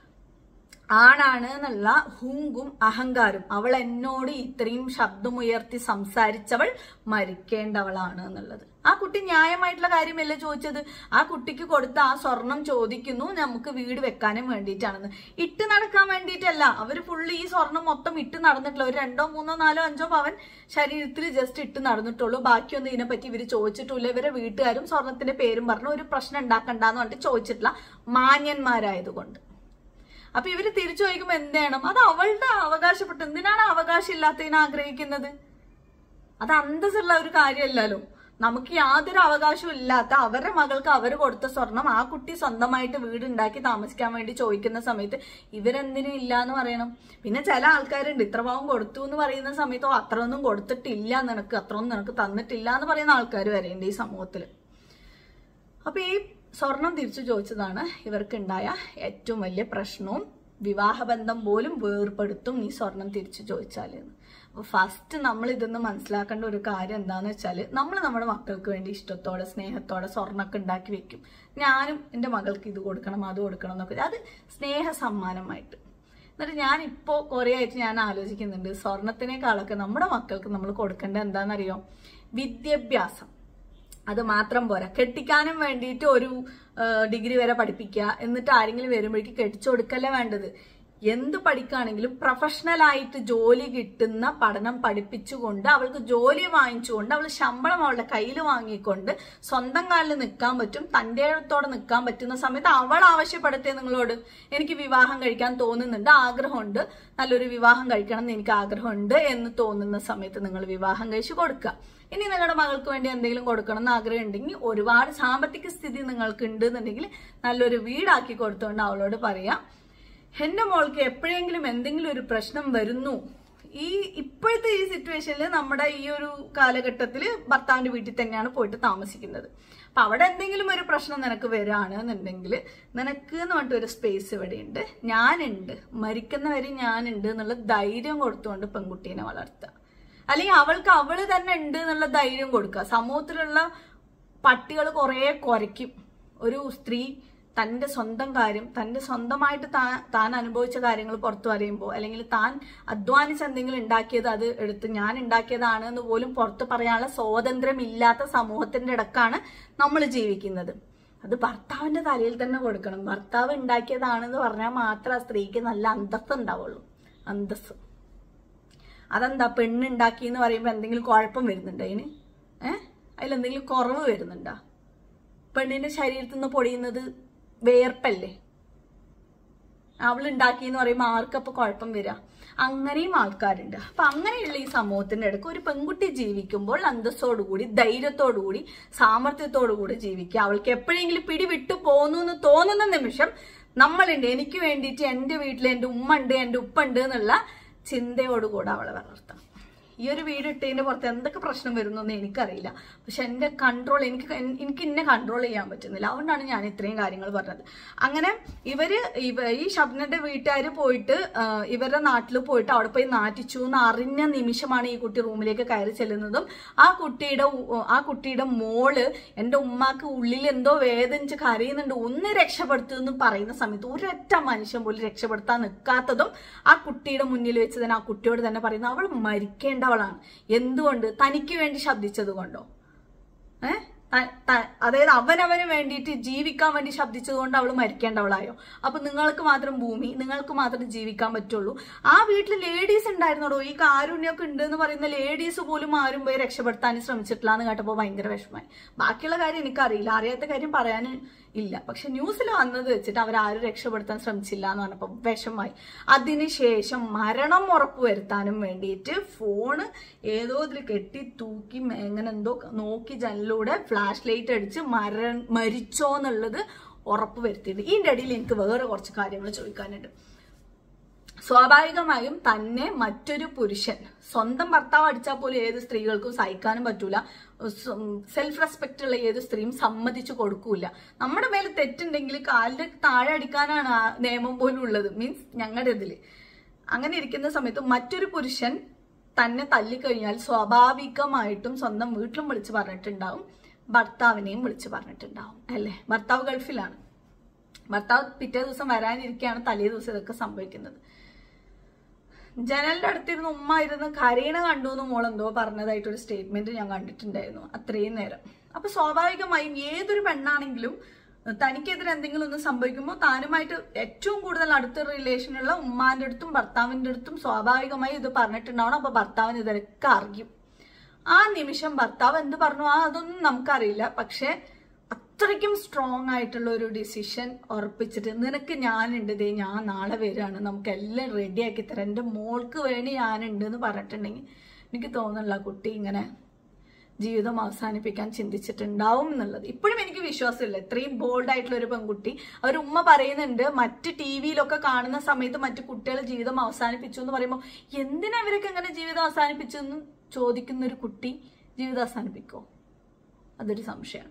ആണാണ് എന്നുള്ള ഹുങ്കും അഹങ്കാരം അവൾ എന്നോട് ഇത്രയും ശബ്ദമുയർത്തി സംസാരിച്ചവൾ മരിക്കേണ്ടവളാണ് എന്നുള്ളത് ആ കുട്ടി ന്യായമായിട്ടുള്ള കാര്യമല്ല ചോദിച്ചത് ആ കുട്ടിക്ക് കൊടുത്ത ആ സ്വർണം ചോദിക്കുന്നു നമുക്ക് വീട് വെക്കാനും വേണ്ടിയിട്ടാണെന്ന് ഇട്ട് നടക്കാൻ വേണ്ടിയിട്ടല്ല അവർ ഫുള്ള് ഈ സ്വർണം മൊത്തം ഇട്ട് നടന്നിട്ടില്ല ഒരു രണ്ടോ മൂന്നോ നാലോ അഞ്ചോ പവൻ ശരീരത്തിൽ ജസ്റ്റ് ഇട്ട് നടന്നിട്ടുള്ളൂ ബാക്കിയൊന്നും ഇതിനെപ്പറ്റി ഇവർ ചോദിച്ചിട്ടില്ല ഇവരെ വീട്ടുകാരും സ്വർണത്തിന്റെ പേരും പറഞ്ഞു ഒരു പ്രശ്നം ഉണ്ടാക്കണ്ടെന്ന് പറഞ്ഞിട്ട് ചോദിച്ചിട്ടില്ല മാന്യന്മാരായതുകൊണ്ട് അപ്പൊ ഇവര് തിരിച്ചു ചോദിക്കുമ്പോ എന്ത് ചെയ്യണം അത് അവളുടെ അവകാശപ്പെട്ട് എന്തിനാണ് അവകാശം ഇല്ലാത്തതിനെ ആഗ്രഹിക്കുന്നത് അത് അന്തസ്സുള്ള ഒരു കാര്യമല്ലല്ലോ നമുക്ക് യാതൊരു അവകാശവും ഇല്ലാത്ത അവരുടെ മകൾക്ക് അവർ കൊടുത്ത സ്വർണം ആ കുട്ടി സ്വന്തമായിട്ട് വീടുണ്ടാക്കി താമസിക്കാൻ വേണ്ടി ചോദിക്കുന്ന സമയത്ത് ഇവരെന്തിനും ഇല്ല എന്ന് പറയണം പിന്നെ ചില ആൾക്കാരുണ്ട് ഇത്ര പാവം കൊടുത്തു എന്ന് പറയുന്ന സമയത്തോ അത്ര ഒന്നും കൊടുത്തിട്ടില്ല നിനക്ക് അത്ര ഒന്നും നിനക്ക് തന്നിട്ടില്ല എന്ന് പറയുന്ന ആൾക്കാർ വരെയുണ്ട് ഈ സമൂഹത്തില് അപ്പൊ ഈ സ്വർണം തിരിച്ചു ചോദിച്ചതാണ് ഇവർക്കുണ്ടായ ഏറ്റവും വലിയ പ്രശ്നവും വിവാഹബന്ധം പോലും വേർപ്പെടുത്തും നീ സ്വർണം തിരിച്ചു ചോദിച്ചാൽ എന്ന് അപ്പൊ ഫസ്റ്റ് നമ്മൾ ഇതൊന്ന് മനസ്സിലാക്കേണ്ട ഒരു കാര്യം എന്താന്ന് വെച്ചാൽ നമ്മൾ നമ്മുടെ മക്കൾക്ക് വേണ്ടി ഇഷ്ടത്തോടെ സ്നേഹത്തോടെ സ്വർണ്ണമൊക്കെ ഉണ്ടാക്കി വെക്കും ഞാനും എൻ്റെ മകൾക്ക് ഇത് കൊടുക്കണം അത് കൊടുക്കണം എന്നൊക്കെ അത് സ്നേഹ സമ്മാനമായിട്ട് എന്നിട്ട് ഞാൻ ഇപ്പോൾ കുറേ ആയിട്ട് ഞാൻ ആലോചിക്കുന്നുണ്ട് സ്വർണത്തിനേക്കാളൊക്കെ നമ്മുടെ മക്കൾക്ക് നമ്മൾ കൊടുക്കേണ്ടത് എന്താണെന്നറിയോ വിദ്യാഭ്യാസം അത് മാത്രം പോരാ കെട്ടിക്കാനും വേണ്ടിയിട്ട് ഒരു ഡിഗ്രി വരെ പഠിപ്പിക്കുക എന്നിട്ട് ആരെങ്കിലും വരുമ്പോഴേക്ക് കെട്ടിച്ചു കൊടുക്കല്ലേ വേണ്ടത് എന്ത് പഠിക്കുകയാണെങ്കിലും പ്രൊഫഷണൽ ആയിട്ട് ജോലി കിട്ടുന്ന പഠനം പഠിപ്പിച്ചുകൊണ്ട് അവൾക്ക് ജോലി വാങ്ങിച്ചുകൊണ്ട് അവൾ ശമ്പളം അവളുടെ കയ്യിൽ വാങ്ങിക്കൊണ്ട് സ്വന്തം കാലിൽ നിൽക്കാൻ പറ്റും തൻ്റെ ഇടത്തോടെ നിൽക്കാൻ പറ്റുന്ന സമയത്ത് അവൾ ആവശ്യപ്പെടുത്തേ നിങ്ങളോട് എനിക്ക് വിവാഹം കഴിക്കാൻ തോന്നുന്നുണ്ട് ആഗ്രഹമുണ്ട് നല്ലൊരു വിവാഹം കഴിക്കണം എന്ന് എനിക്ക് ആഗ്രഹമുണ്ട് എന്ന് തോന്നുന്ന സമയത്ത് നിങ്ങൾ വിവാഹം കഴിച്ചു കൊടുക്കുക ഇനി നിങ്ങളുടെ മകൾക്ക് വേണ്ടി എന്തെങ്കിലും കൊടുക്കണം എന്ന് ആഗ്രഹം ഉണ്ടെങ്കിൽ ഒരുപാട് സാമ്പത്തിക സ്ഥിതി നിങ്ങൾക്ക് ഉണ്ട് എന്നുണ്ടെങ്കിൽ നല്ലൊരു വീടാക്കി കൊടുത്തുകൊണ്ട് അവളോട് പറയാം എന്റെ മോൾക്ക് എപ്പോഴെങ്കിലും എന്തെങ്കിലും ഒരു പ്രശ്നം വരുന്നു ഈ ഇപ്പോഴത്തെ ഈ സിറ്റുവേഷനിൽ നമ്മുടെ ഈ ഒരു കാലഘട്ടത്തിൽ ഭർത്താവിന്റെ വീട്ടിൽ തന്നെയാണ് പോയിട്ട് താമസിക്കുന്നത് അപ്പൊ അവിടെ എന്തെങ്കിലും ഒരു പ്രശ്നം നിനക്ക് വരികയാണ് എന്നുണ്ടെങ്കിൽ നിനക്ക് എന്ന് പറഞ്ഞിട്ട് ഒരു സ്പേസ് ഇവിടെ ഉണ്ട് ഞാനുണ്ട് മരിക്കുന്നവരെ ഞാനുണ്ട് എന്നുള്ള ധൈര്യം കൊടുത്തുകൊണ്ട് പെൺകുട്ടീനെ വളർത്തുക അല്ലെങ്കിൽ അവൾക്ക് അവള് തന്നെ ഉണ്ട് എന്നുള്ള ധൈര്യം കൊടുക്കുക സമൂഹത്തിലുള്ള പട്ടികൾ കുറെ കുരയ്ക്കും ഒരു സ്ത്രീ തന്റെ സ്വന്തം കാര്യം തന്റെ സ്വന്തമായിട്ട് താൻ താൻ അനുഭവിച്ച കാര്യങ്ങൾ പുറത്തു പറയുമ്പോൾ അല്ലെങ്കിൽ താൻ അധ്വാനിച്ച് എന്തെങ്കിലും ഉണ്ടാക്കിയത് അത് എടുത്ത് ഞാൻ ഉണ്ടാക്കിയതാണ് എന്ന് പോലും പുറത്ത് പറയാനുള്ള സ്വാതന്ത്ര്യം ഇല്ലാത്ത സമൂഹത്തിന്റെ ഇടക്കാണ് നമ്മൾ ജീവിക്കുന്നത് അത് ഭർത്താവിന്റെ തലയിൽ തന്നെ കൊടുക്കണം ഭർത്താവ് ഉണ്ടാക്കിയതാണെന്ന് പറഞ്ഞാൽ മാത്രം ആ സ്ത്രീക്ക് നല്ല അന്തസ്സ് ഉണ്ടാവുള്ളൂ അന്തസ്സ് അതെന്താ പെണ്ണുണ്ടാക്കി എന്ന് പറയുമ്പോൾ എന്തെങ്കിലും കുഴപ്പം വരുന്നുണ്ടോ അതിന് ഏഹ് അതിലെന്തെങ്കിലും കുറവ് വരുന്നുണ്ടോ പെണ്ണിന്റെ ശരീരത്തിൽ നിന്ന് പൊടിയുന്നത് വേർപ്പല്ലേ അവൾ ഉണ്ടാക്കി എന്ന് പറയുമ്പോൾ ആർക്കപ്പോൾ കുഴപ്പം വരിക അങ്ങനെയും ആൾക്കാരുണ്ട് അപ്പൊ അങ്ങനെയുള്ള ഈ സമൂഹത്തിന്റെ ഇടയ്ക്ക് ഒരു പെൺകുട്ടി ജീവിക്കുമ്പോൾ അന്തസ്സോടുകൂടി ധൈര്യത്തോടുകൂടി സാമർത്ഥ്യത്തോടുകൂടി ജീവിക്കുക അവൾക്ക് എപ്പോഴെങ്കിലും പിടിവിട്ടു പോന്നു എന്ന് തോന്നുന്ന നിമിഷം നമ്മളുണ്ട് എനിക്ക് വേണ്ടിയിട്ട് എൻ്റെ വീട്ടിൽ എൻ്റെ ഉമ്മ ഉണ്ട് എൻ്റെ ഉപ്പ ഉണ്ട് എന്നുള്ള ചിന്തയോടുകൂടെ അവളെ വളർത്തണം ഈ ഒരു വീട് ഇട്ടതിന്റെ പുറത്ത് എന്തൊക്കെ പ്രശ്നം വരുന്നൊന്നും എനിക്കറിയില്ല പക്ഷെ എന്റെ കൺട്രോൾ എനിക്ക് എൻ- എനിക്ക് ഇന്നെ കൺട്രോൾ ചെയ്യാൻ പറ്റുന്നില്ല അതുകൊണ്ടാണ് ഞാൻ ഇത്രയും കാര്യങ്ങൾ പറഞ്ഞത് അങ്ങനെ ഇവര് ഇവ ഈ ഷബ്നന്റെ വീട്ടുകാർ പോയിട്ട് ആ, ഇവരുടെ നാട്ടിൽ പോയിട്ട് അവിടെ പോയി നാറ്റിച്ചു എന്ന് അറിഞ്ഞ നിമിഷമാണ് ഈ കുട്ടി റൂമിലേക്ക് കയറി ചെല്ലുന്നതും ആ കുട്ടിയുടെ ഉ- ആ കുട്ടിയുടെ മോള് എന്റെ ഉമ്മാക്ക് ഉള്ളിൽ എന്തോ വേദനിച്ച് കരയുന്നുണ്ട് ഒന്ന് രക്ഷപ്പെടുത്തു എന്ന് പറയുന്ന സമയത്ത് ഒരൊറ്റ മനുഷ്യൻ പോലും രക്ഷപ്പെടുത്താൻ നിൽക്കാത്തതും ആ കുട്ടിയുടെ മുന്നിൽ വെച്ച് തന്നെ ആ കുട്ടിയോട് തന്നെ പറയുന്നു അവൾ മരിക്കേണ്ടവളാണ് എന്തുകൊണ്ട് തനിക്ക് വേണ്ടി ശബ്ദിച്ചത് കൊണ്ടോ ഏഹ് അതായത് അവനവന് വേണ്ടിയിട്ട് ജീവിക്കാൻ വേണ്ടി ശബ്ദിച്ചത് കൊണ്ട് അവൾ മരിക്കേണ്ടവളായോ അപ്പൊ നിങ്ങൾക്ക് മാത്രം ഭൂമി നിങ്ങൾക്ക് മാത്രം ജീവിക്കാൻ പറ്റുള്ളൂ ആ വീട്ടിൽ ലേഡീസ് ഉണ്ടായിരുന്നോടോ ഈ കാരുണ്യമൊക്കെ ഉണ്ട് എന്ന് പറയുന്ന ലേഡീസ് പോലും ആരും പോയി രക്ഷപ്പെടുത്താൻ ശ്രമിച്ചിട്ടില്ല എന്ന് കേട്ടപ്പോൾ ഭയങ്കര വിഷമമായി ബാക്കിയുള്ള കാര്യം എനിക്കറിയില്ല അറിയാത്ത കാര്യം പറയാൻ ഇല്ല പക്ഷെ ന്യൂസിൽ വന്നത് വെച്ചിട്ട് അവരാരും രക്ഷപ്പെടുത്താൻ ശ്രമിച്ചില്ല എന്ന് പറഞ്ഞപ്പോൾ വിഷമായി അതിനുശേഷം മരണം ഉറപ്പുവരുത്താനും വേണ്ടിയിട്ട് ഫോണ് ഏതോ ഇതിൽ കെട്ടി തൂക്കി എങ്ങനെ എന്തോ നോക്കി ജനലിലൂടെ ഫ്ലാഷ് ലൈറ്റ് അടിച്ച് മര മരിച്ചോ എന്നുള്ളത് ഉറപ്പ് വരുത്തിയിട്ടുണ്ട് ഇതിൻ്റെ ഇടയിൽ എനിക്ക് വേറെ കുറച്ച് കാര്യങ്ങൾ ചോദിക്കാനുണ്ട് സ്വാഭാവികമായും തന്നെ മറ്റൊരു പുരുഷൻ സ്വന്തം ഭർത്താവ് അടിച്ചാൽ പോലും ഏത് സ്ത്രീകൾക്കും സഹിക്കാനും പറ്റൂല സെൽഫ് റെസ്പെക്റ്റ് ഉള്ള ഏത് സ്ത്രീയും സമ്മതിച്ചു കൊടുക്കൂല നമ്മുടെ മേലെ തെറ്റുണ്ടെങ്കിൽ കാലിന്റെ താഴെ അടിക്കാനാണ് ആ നിയമം പോലും ഉള്ളത് മീൻസ് ഞങ്ങളുടെ ഇതില് അങ്ങനെ ഇരിക്കുന്ന സമയത്ത് മറ്റൊരു പുരുഷൻ തന്നെ തല്ലിക്കഴിഞ്ഞാൽ സ്വാഭാവികമായിട്ടും സ്വന്തം വീട്ടിലും വിളിച്ച് പറഞ്ഞിട്ടുണ്ടാവും ഭർത്താവിനെയും വിളിച്ച് പറഞ്ഞിട്ടുണ്ടാവും അല്ലേ ഭർത്താവ് ഗൾഫിലാണ് ഭർത്താവ് പിറ്റേ ദിവസം വരാനിരിക്കുകയാണ് തലേ ദിവസം ഇതൊക്കെ സംഭവിക്കുന്നത് ജനലിന്റെ അടുത്തിരുന്ന് ഉമ്മ ഇരുന്ന് കരയണ കണ്ടു എന്ന് മോളെന്തോ പറഞ്ഞതായിട്ട് ഒരു സ്റ്റേറ്റ്മെന്റ് ഞാൻ കണ്ടിട്ടുണ്ടായിരുന്നു അത്രയും നേരം അപ്പൊ സ്വാഭാവികമായും ഏതൊരു പെണ്ണാണെങ്കിലും തനിക്കെതിരെ എന്തെങ്കിലും ഒന്ന് സംഭവിക്കുമ്പോൾ താനുമായിട്ട് ഏറ്റവും കൂടുതൽ അടുത്ത റിലേഷനുള്ള ഉമ്മാന്റെ അടുത്തും ഭർത്താവിന്റെ അടുത്തും സ്വാഭാവികമായി ഇത് പറഞ്ഞിട്ടുണ്ടാവണം അപ്പൊ ഭർത്താവിന് ഇതൊക്കെ അറിയും ആ നിമിഷം ഭർത്താവ് എന്ത് പറഞ്ഞു ആ അതൊന്നും നമുക്കറിയില്ല പക്ഷെ അത്രയ്ക്കും സ്ട്രോങ് ആയിട്ടുള്ള ഒരു ഡിസിഷൻ ഉറപ്പിച്ചിട്ട് നിനക്ക് ഞാനുണ്ട് ദേ ഞാൻ നാളെ വരികയാണ് നമുക്ക് എല്ലാം റെഡിയാക്കി തരാം എൻ്റെ മോൾക്ക് വേണ്ടി ഞാനുണ്ട് എന്ന് പറഞ്ഞിട്ടുണ്ടെങ്കിൽ എനിക്ക് തോന്നുന്നില്ല കുട്ടി ഇങ്ങനെ ജീവിതം അവസാനിപ്പിക്കാൻ ചിന്തിച്ചിട്ടുണ്ടാവും എന്നുള്ളത് ഇപ്പോഴും എനിക്ക് വിശ്വാസമില്ല ഇത്രയും ബോൾഡ് ആയിട്ടുള്ള ഒരു പെൺകുട്ടി അവർ ഉമ്മ പറയുന്നുണ്ട് മറ്റ് ടി വിയിലൊക്കെ കാണുന്ന സമയത്ത് മറ്റു കുട്ടികൾ ജീവിതം അവസാനിപ്പിച്ചു എന്ന് പറയുമ്പോൾ എന്തിനാ ഇവരൊക്കെ ഇങ്ങനെ ജീവിതം അവസാനിപ്പിച്ചു എന്ന് ചോദിക്കുന്ന ഒരു കുട്ടി ജീവിതം അവസാനിപ്പിക്കോ അതൊരു സംശയമാണ്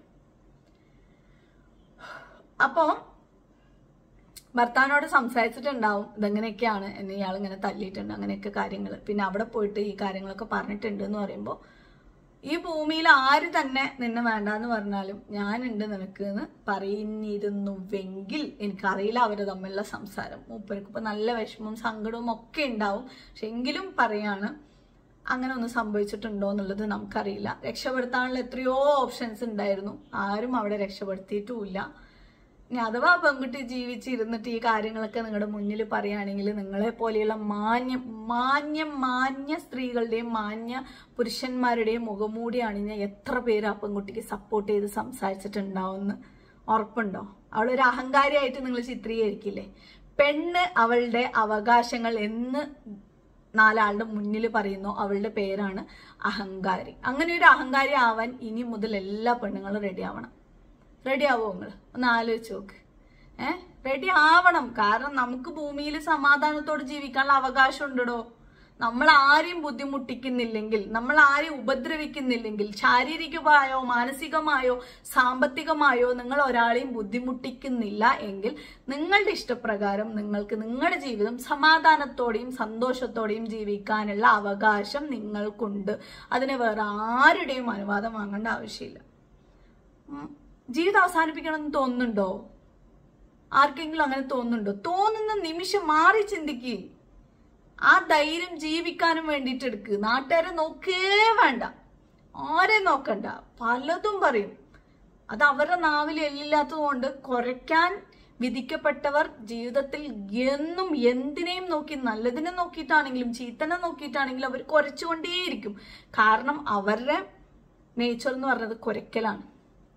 അപ്പോൾ ഭർത്താവിനോട് സംസാരിച്ചിട്ടുണ്ടാവും ഇതെങ്ങനെയൊക്കെയാണ് എന്നെ ഇയാൾ ഇങ്ങനെ തല്ലിയിട്ടുണ്ട് അങ്ങനെയൊക്കെ കാര്യങ്ങൾ പിന്നെ അവിടെ പോയിട്ട് ഈ കാര്യങ്ങളൊക്കെ പറഞ്ഞിട്ടുണ്ട് എന്ന് പറയുമ്പോൾ ഈ ഭൂമിയിൽ ആര് തന്നെ നിന്നെ വേണ്ടാന്ന് പറഞ്ഞാലും ഞാനുണ്ട് നിനക്ക് എന്ന് പറയുന്നിരുന്നുവെങ്കിൽ എനിക്കറിയില്ല അവർ തമ്മിലുള്ള സംസാരം മൂപ്പർക്ക് ഇപ്പൊ നല്ല വിഷമവും സങ്കടവും ഒക്കെ ഉണ്ടാവും പക്ഷെ എങ്കിലും പറയാണ് അങ്ങനെ ഒന്നും സംഭവിച്ചിട്ടുണ്ടോ എന്നുള്ളത് നമുക്കറിയില്ല രക്ഷപ്പെടുത്താനുള്ള എത്രയോ ഓപ്ഷൻസ് ഉണ്ടായിരുന്നു ആരും അവിടെ രക്ഷപ്പെടുത്തിയിട്ടുമില്ല ഇനി അഥവാ പെൺകുട്ടി ജീവിച്ചിരുന്നിട്ട് ഈ കാര്യങ്ങളൊക്കെ നിങ്ങളുടെ മുന്നിൽ പറയുകയാണെങ്കിൽ നിങ്ങളെ പോലെയുള്ള മാന്യ മാന്യ മാന്യ സ്ത്രീകളുടെയും മാന്യ പുരുഷന്മാരുടെയും മുഖംമൂടി അണിഞ്ഞ എത്ര പേര് ആ പെൺകുട്ടിക്ക് സപ്പോർട്ട് ചെയ്ത് സംസാരിച്ചിട്ടുണ്ടാവുമെന്ന് ഉറപ്പുണ്ടോ അവളൊരു അഹങ്കാരിയായിട്ട് നിങ്ങൾ ചിത്രീകരിക്കില്ലേ പെണ്ണ് അവളുടെ അവകാശങ്ങൾ എന്ന് നാലാളുടെ മുന്നിൽ പറയുന്നു അവളുടെ പേരാണ് അഹങ്കാരി അങ്ങനെ ഒരു അഹങ്കാരി ആവാൻ ഇനി മുതൽ എല്ലാ പെണ്ണുങ്ങളും റെഡി ആവണം റെഡി ആവോ നിങ്ങൾ ഒന്ന് ആലോചിച്ച് നോക്ക് ഏ റെഡി ആവണം കാരണം നമുക്ക് ഭൂമിയിൽ സമാധാനത്തോടെ ജീവിക്കാനുള്ള അവകാശം ഉണ്ടോ നമ്മൾ ആരെയും ബുദ്ധിമുട്ടിക്കുന്നില്ലെങ്കിൽ നമ്മൾ ആരെയും ഉപദ്രവിക്കുന്നില്ലെങ്കിൽ ശാരീരികമായോ മാനസികമായോ സാമ്പത്തികമായോ നിങ്ങൾ ഒരാളെയും ബുദ്ധിമുട്ടിക്കുന്നില്ല എങ്കിൽ നിങ്ങളുടെ ഇഷ്ടപ്രകാരം നിങ്ങൾക്ക് നിങ്ങളുടെ ജീവിതം സമാധാനത്തോടെയും സന്തോഷത്തോടെയും ജീവിക്കാനുള്ള അവകാശം നിങ്ങൾക്കുണ്ട് അതിന് വേറെ ആരുടെയും അനുവാദം വാങ്ങേണ്ട ആവശ്യമില്ല ഉം, ജീവിതം അവസാനിപ്പിക്കണമെന്ന് തോന്നുന്നുണ്ടോ ആർക്കെങ്കിലും അങ്ങനെ തോന്നുന്നുണ്ടോ തോന്നുന്ന നിമിഷം മാറി ചിന്തിക്കുക ആ ധൈര്യം ജീവിക്കാനും വേണ്ടിയിട്ട് എടുക്കുക നാട്ടുകാരെ നോക്കേ വേണ്ട ആരെ നോക്കണ്ട പലതും പറയും അത് അവരുടെ നാവിൽ എല്ലില്ലാത്തത് കൊണ്ട് കുറയ്ക്കാൻ വിധിക്കപ്പെട്ടവർ ജീവിതത്തിൽ എന്നും എന്തിനേയും നോക്കി നല്ലതിനെ നോക്കിയിട്ടാണെങ്കിലും ചീത്തനെ നോക്കിയിട്ടാണെങ്കിലും അവർ കുറച്ചുകൊണ്ടേയിരിക്കും കാരണം അവരുടെ നേച്ചർ എന്ന് പറഞ്ഞത് കുരയ്ക്കലാണ്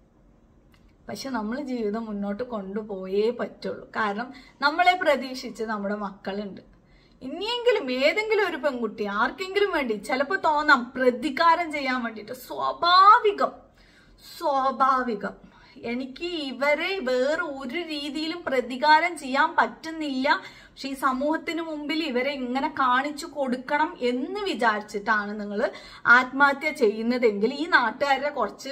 പക്ഷെ നമ്മൾ ജീവിതം മുന്നോട്ട് കൊണ്ടുപോയേ പറ്റുള്ളൂ കാരണം നമ്മളെ പ്രതീക്ഷിച്ച് നമ്മുടെ മക്കളുണ്ട് ഇനിയെങ്കിലും ഏതെങ്കിലും ഒരു പെൺകുട്ടി ആർക്കെങ്കിലും വേണ്ടി ചിലപ്പോൾ തോന്നാം പ്രതികാരം ചെയ്യാൻ വേണ്ടിയിട്ട് സ്വാഭാവികം സ്വാഭാവികം എനിക്ക് ഇവരെ വേറെ ഒരു രീതിയിലും പ്രതികാരം ചെയ്യാൻ പറ്റുന്നില്ല പക്ഷെ ഈ സമൂഹത്തിന് മുമ്പിൽ ഇവരെ ഇങ്ങനെ കാണിച്ചു കൊടുക്കണം എന്ന് വിചാരിച്ചിട്ടാണ് നിങ്ങൾ ആത്മഹത്യ ചെയ്യുന്നതെങ്കിൽ ഈ നാട്ടുകാരെ കുറച്ച്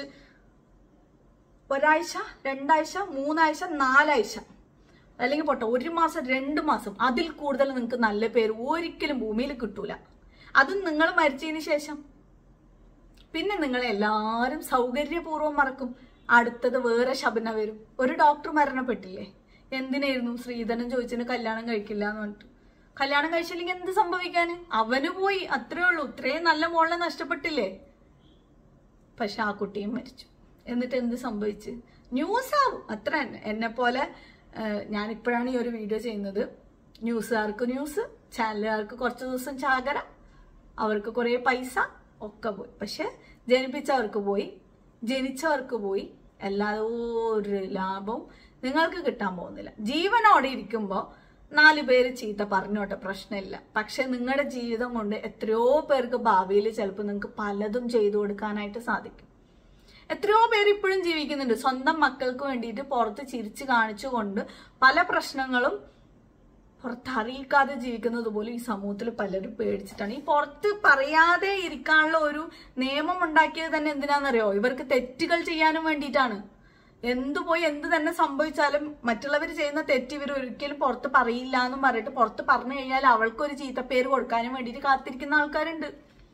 ഒരാഴ്ച രണ്ടാഴ്ച മൂന്നാഴ്ച നാലാഴ്ച അല്ലെങ്കിൽ പോട്ടെ ഒരു മാസം രണ്ട് മാസം അതിൽ കൂടുതൽ നിങ്ങൾക്ക് നല്ല പേര് ഒരിക്കലും ഭൂമിയിൽ കിട്ടൂല അതും നിങ്ങൾ മരിച്ചതിന് ശേഷം പിന്നെ നിങ്ങളെ എല്ലാവരും സൗകര്യപൂർവ്വം മറക്കും അടുത്തത് വേറെ ശബന വരും ഒരു ഡോക്ടർ മരണപ്പെട്ടില്ലേ എന്തിനായിരുന്നു ശ്രീധരൻ ചോദിച്ചതിന് കല്യാണം കഴിക്കില്ല എന്ന് പറഞ്ഞിട്ട് കല്യാണം കഴിച്ചില്ലെങ്കിൽ എന്ത് സംഭവിക്കാന് അവന് പോയി അത്രേ ഉള്ളൂ ഇത്രയും നല്ല മോളെ നഷ്ടപ്പെട്ടില്ലേ പക്ഷെ ആ കുട്ടിയും മരിച്ചു എന്നിട്ട് എന്ത് സംഭവിച്ച് ന്യൂസ് ആവും അത്ര തന്നെ എന്നെ പോലെ ഞാൻ ഇപ്പോഴാണ് ഈ ഒരു വീഡിയോ ചെയ്യുന്നത് ന്യൂസുകാർക്ക് ന്യൂസ് ചാനലുകാർക്ക് കുറച്ച് ദിവസം ചാകര അവർക്ക് കുറേ പൈസ ഒക്കെ പോയി പക്ഷെ ജനിപ്പിച്ചവർക്ക് പോയി ജനിച്ചവർക്ക് പോയി എല്ലാതോ ഒരു ലാഭവും നിങ്ങൾക്ക് കിട്ടാൻ പോകുന്നില്ല ജീവനോടെ ഇരിക്കുമ്പോൾ നാല് പേര് ചീത്ത പറഞ്ഞോട്ടെ പ്രശ്നമില്ല പക്ഷെ നിങ്ങളുടെ ജീവിതം കൊണ്ട് എത്രയോ പേർക്ക് ഭാവിയിൽ ചിലപ്പോൾ നിങ്ങൾക്ക് പലതും ചെയ്തു കൊടുക്കാനായിട്ട് സാധിക്കും എത്രയോ പേര് ഇപ്പോഴും ജീവിക്കുന്നുണ്ട് സ്വന്തം മക്കൾക്ക് വേണ്ടിയിട്ട് പുറത്ത് ചിരിച്ചു കാണിച്ചുകൊണ്ട് പല പ്രശ്നങ്ങളും പുറത്ത് അറിയിക്കാതെ ജീവിക്കുന്നത് പോലും ഈ സമൂഹത്തിൽ പലരും പേടിച്ചിട്ടാണ് ഈ പുറത്ത് പറയാതെ ഇരിക്കാനുള്ള ഒരു നിയമം ഉണ്ടാക്കിയത് തന്നെ എന്തിനാണെന്നറിയോ ഇവർക്ക് തെറ്റുകൾ ചെയ്യാനും വേണ്ടിയിട്ടാണ് എന്തു പോയി എന്ത് തന്നെ സംഭവിച്ചാലും മറ്റുള്ളവർ ചെയ്യുന്ന തെറ്റ് ഇവർ ഒരിക്കലും പുറത്ത് പറയില്ല എന്നും പറഞ്ഞിട്ട് പുറത്ത് പറഞ്ഞു കഴിഞ്ഞാൽ അവൾക്കൊരു ചീത്തപ്പേര് കൊടുക്കാനും വേണ്ടിയിട്ട് കാത്തിരിക്കുന്ന ആൾക്കാരുണ്ട്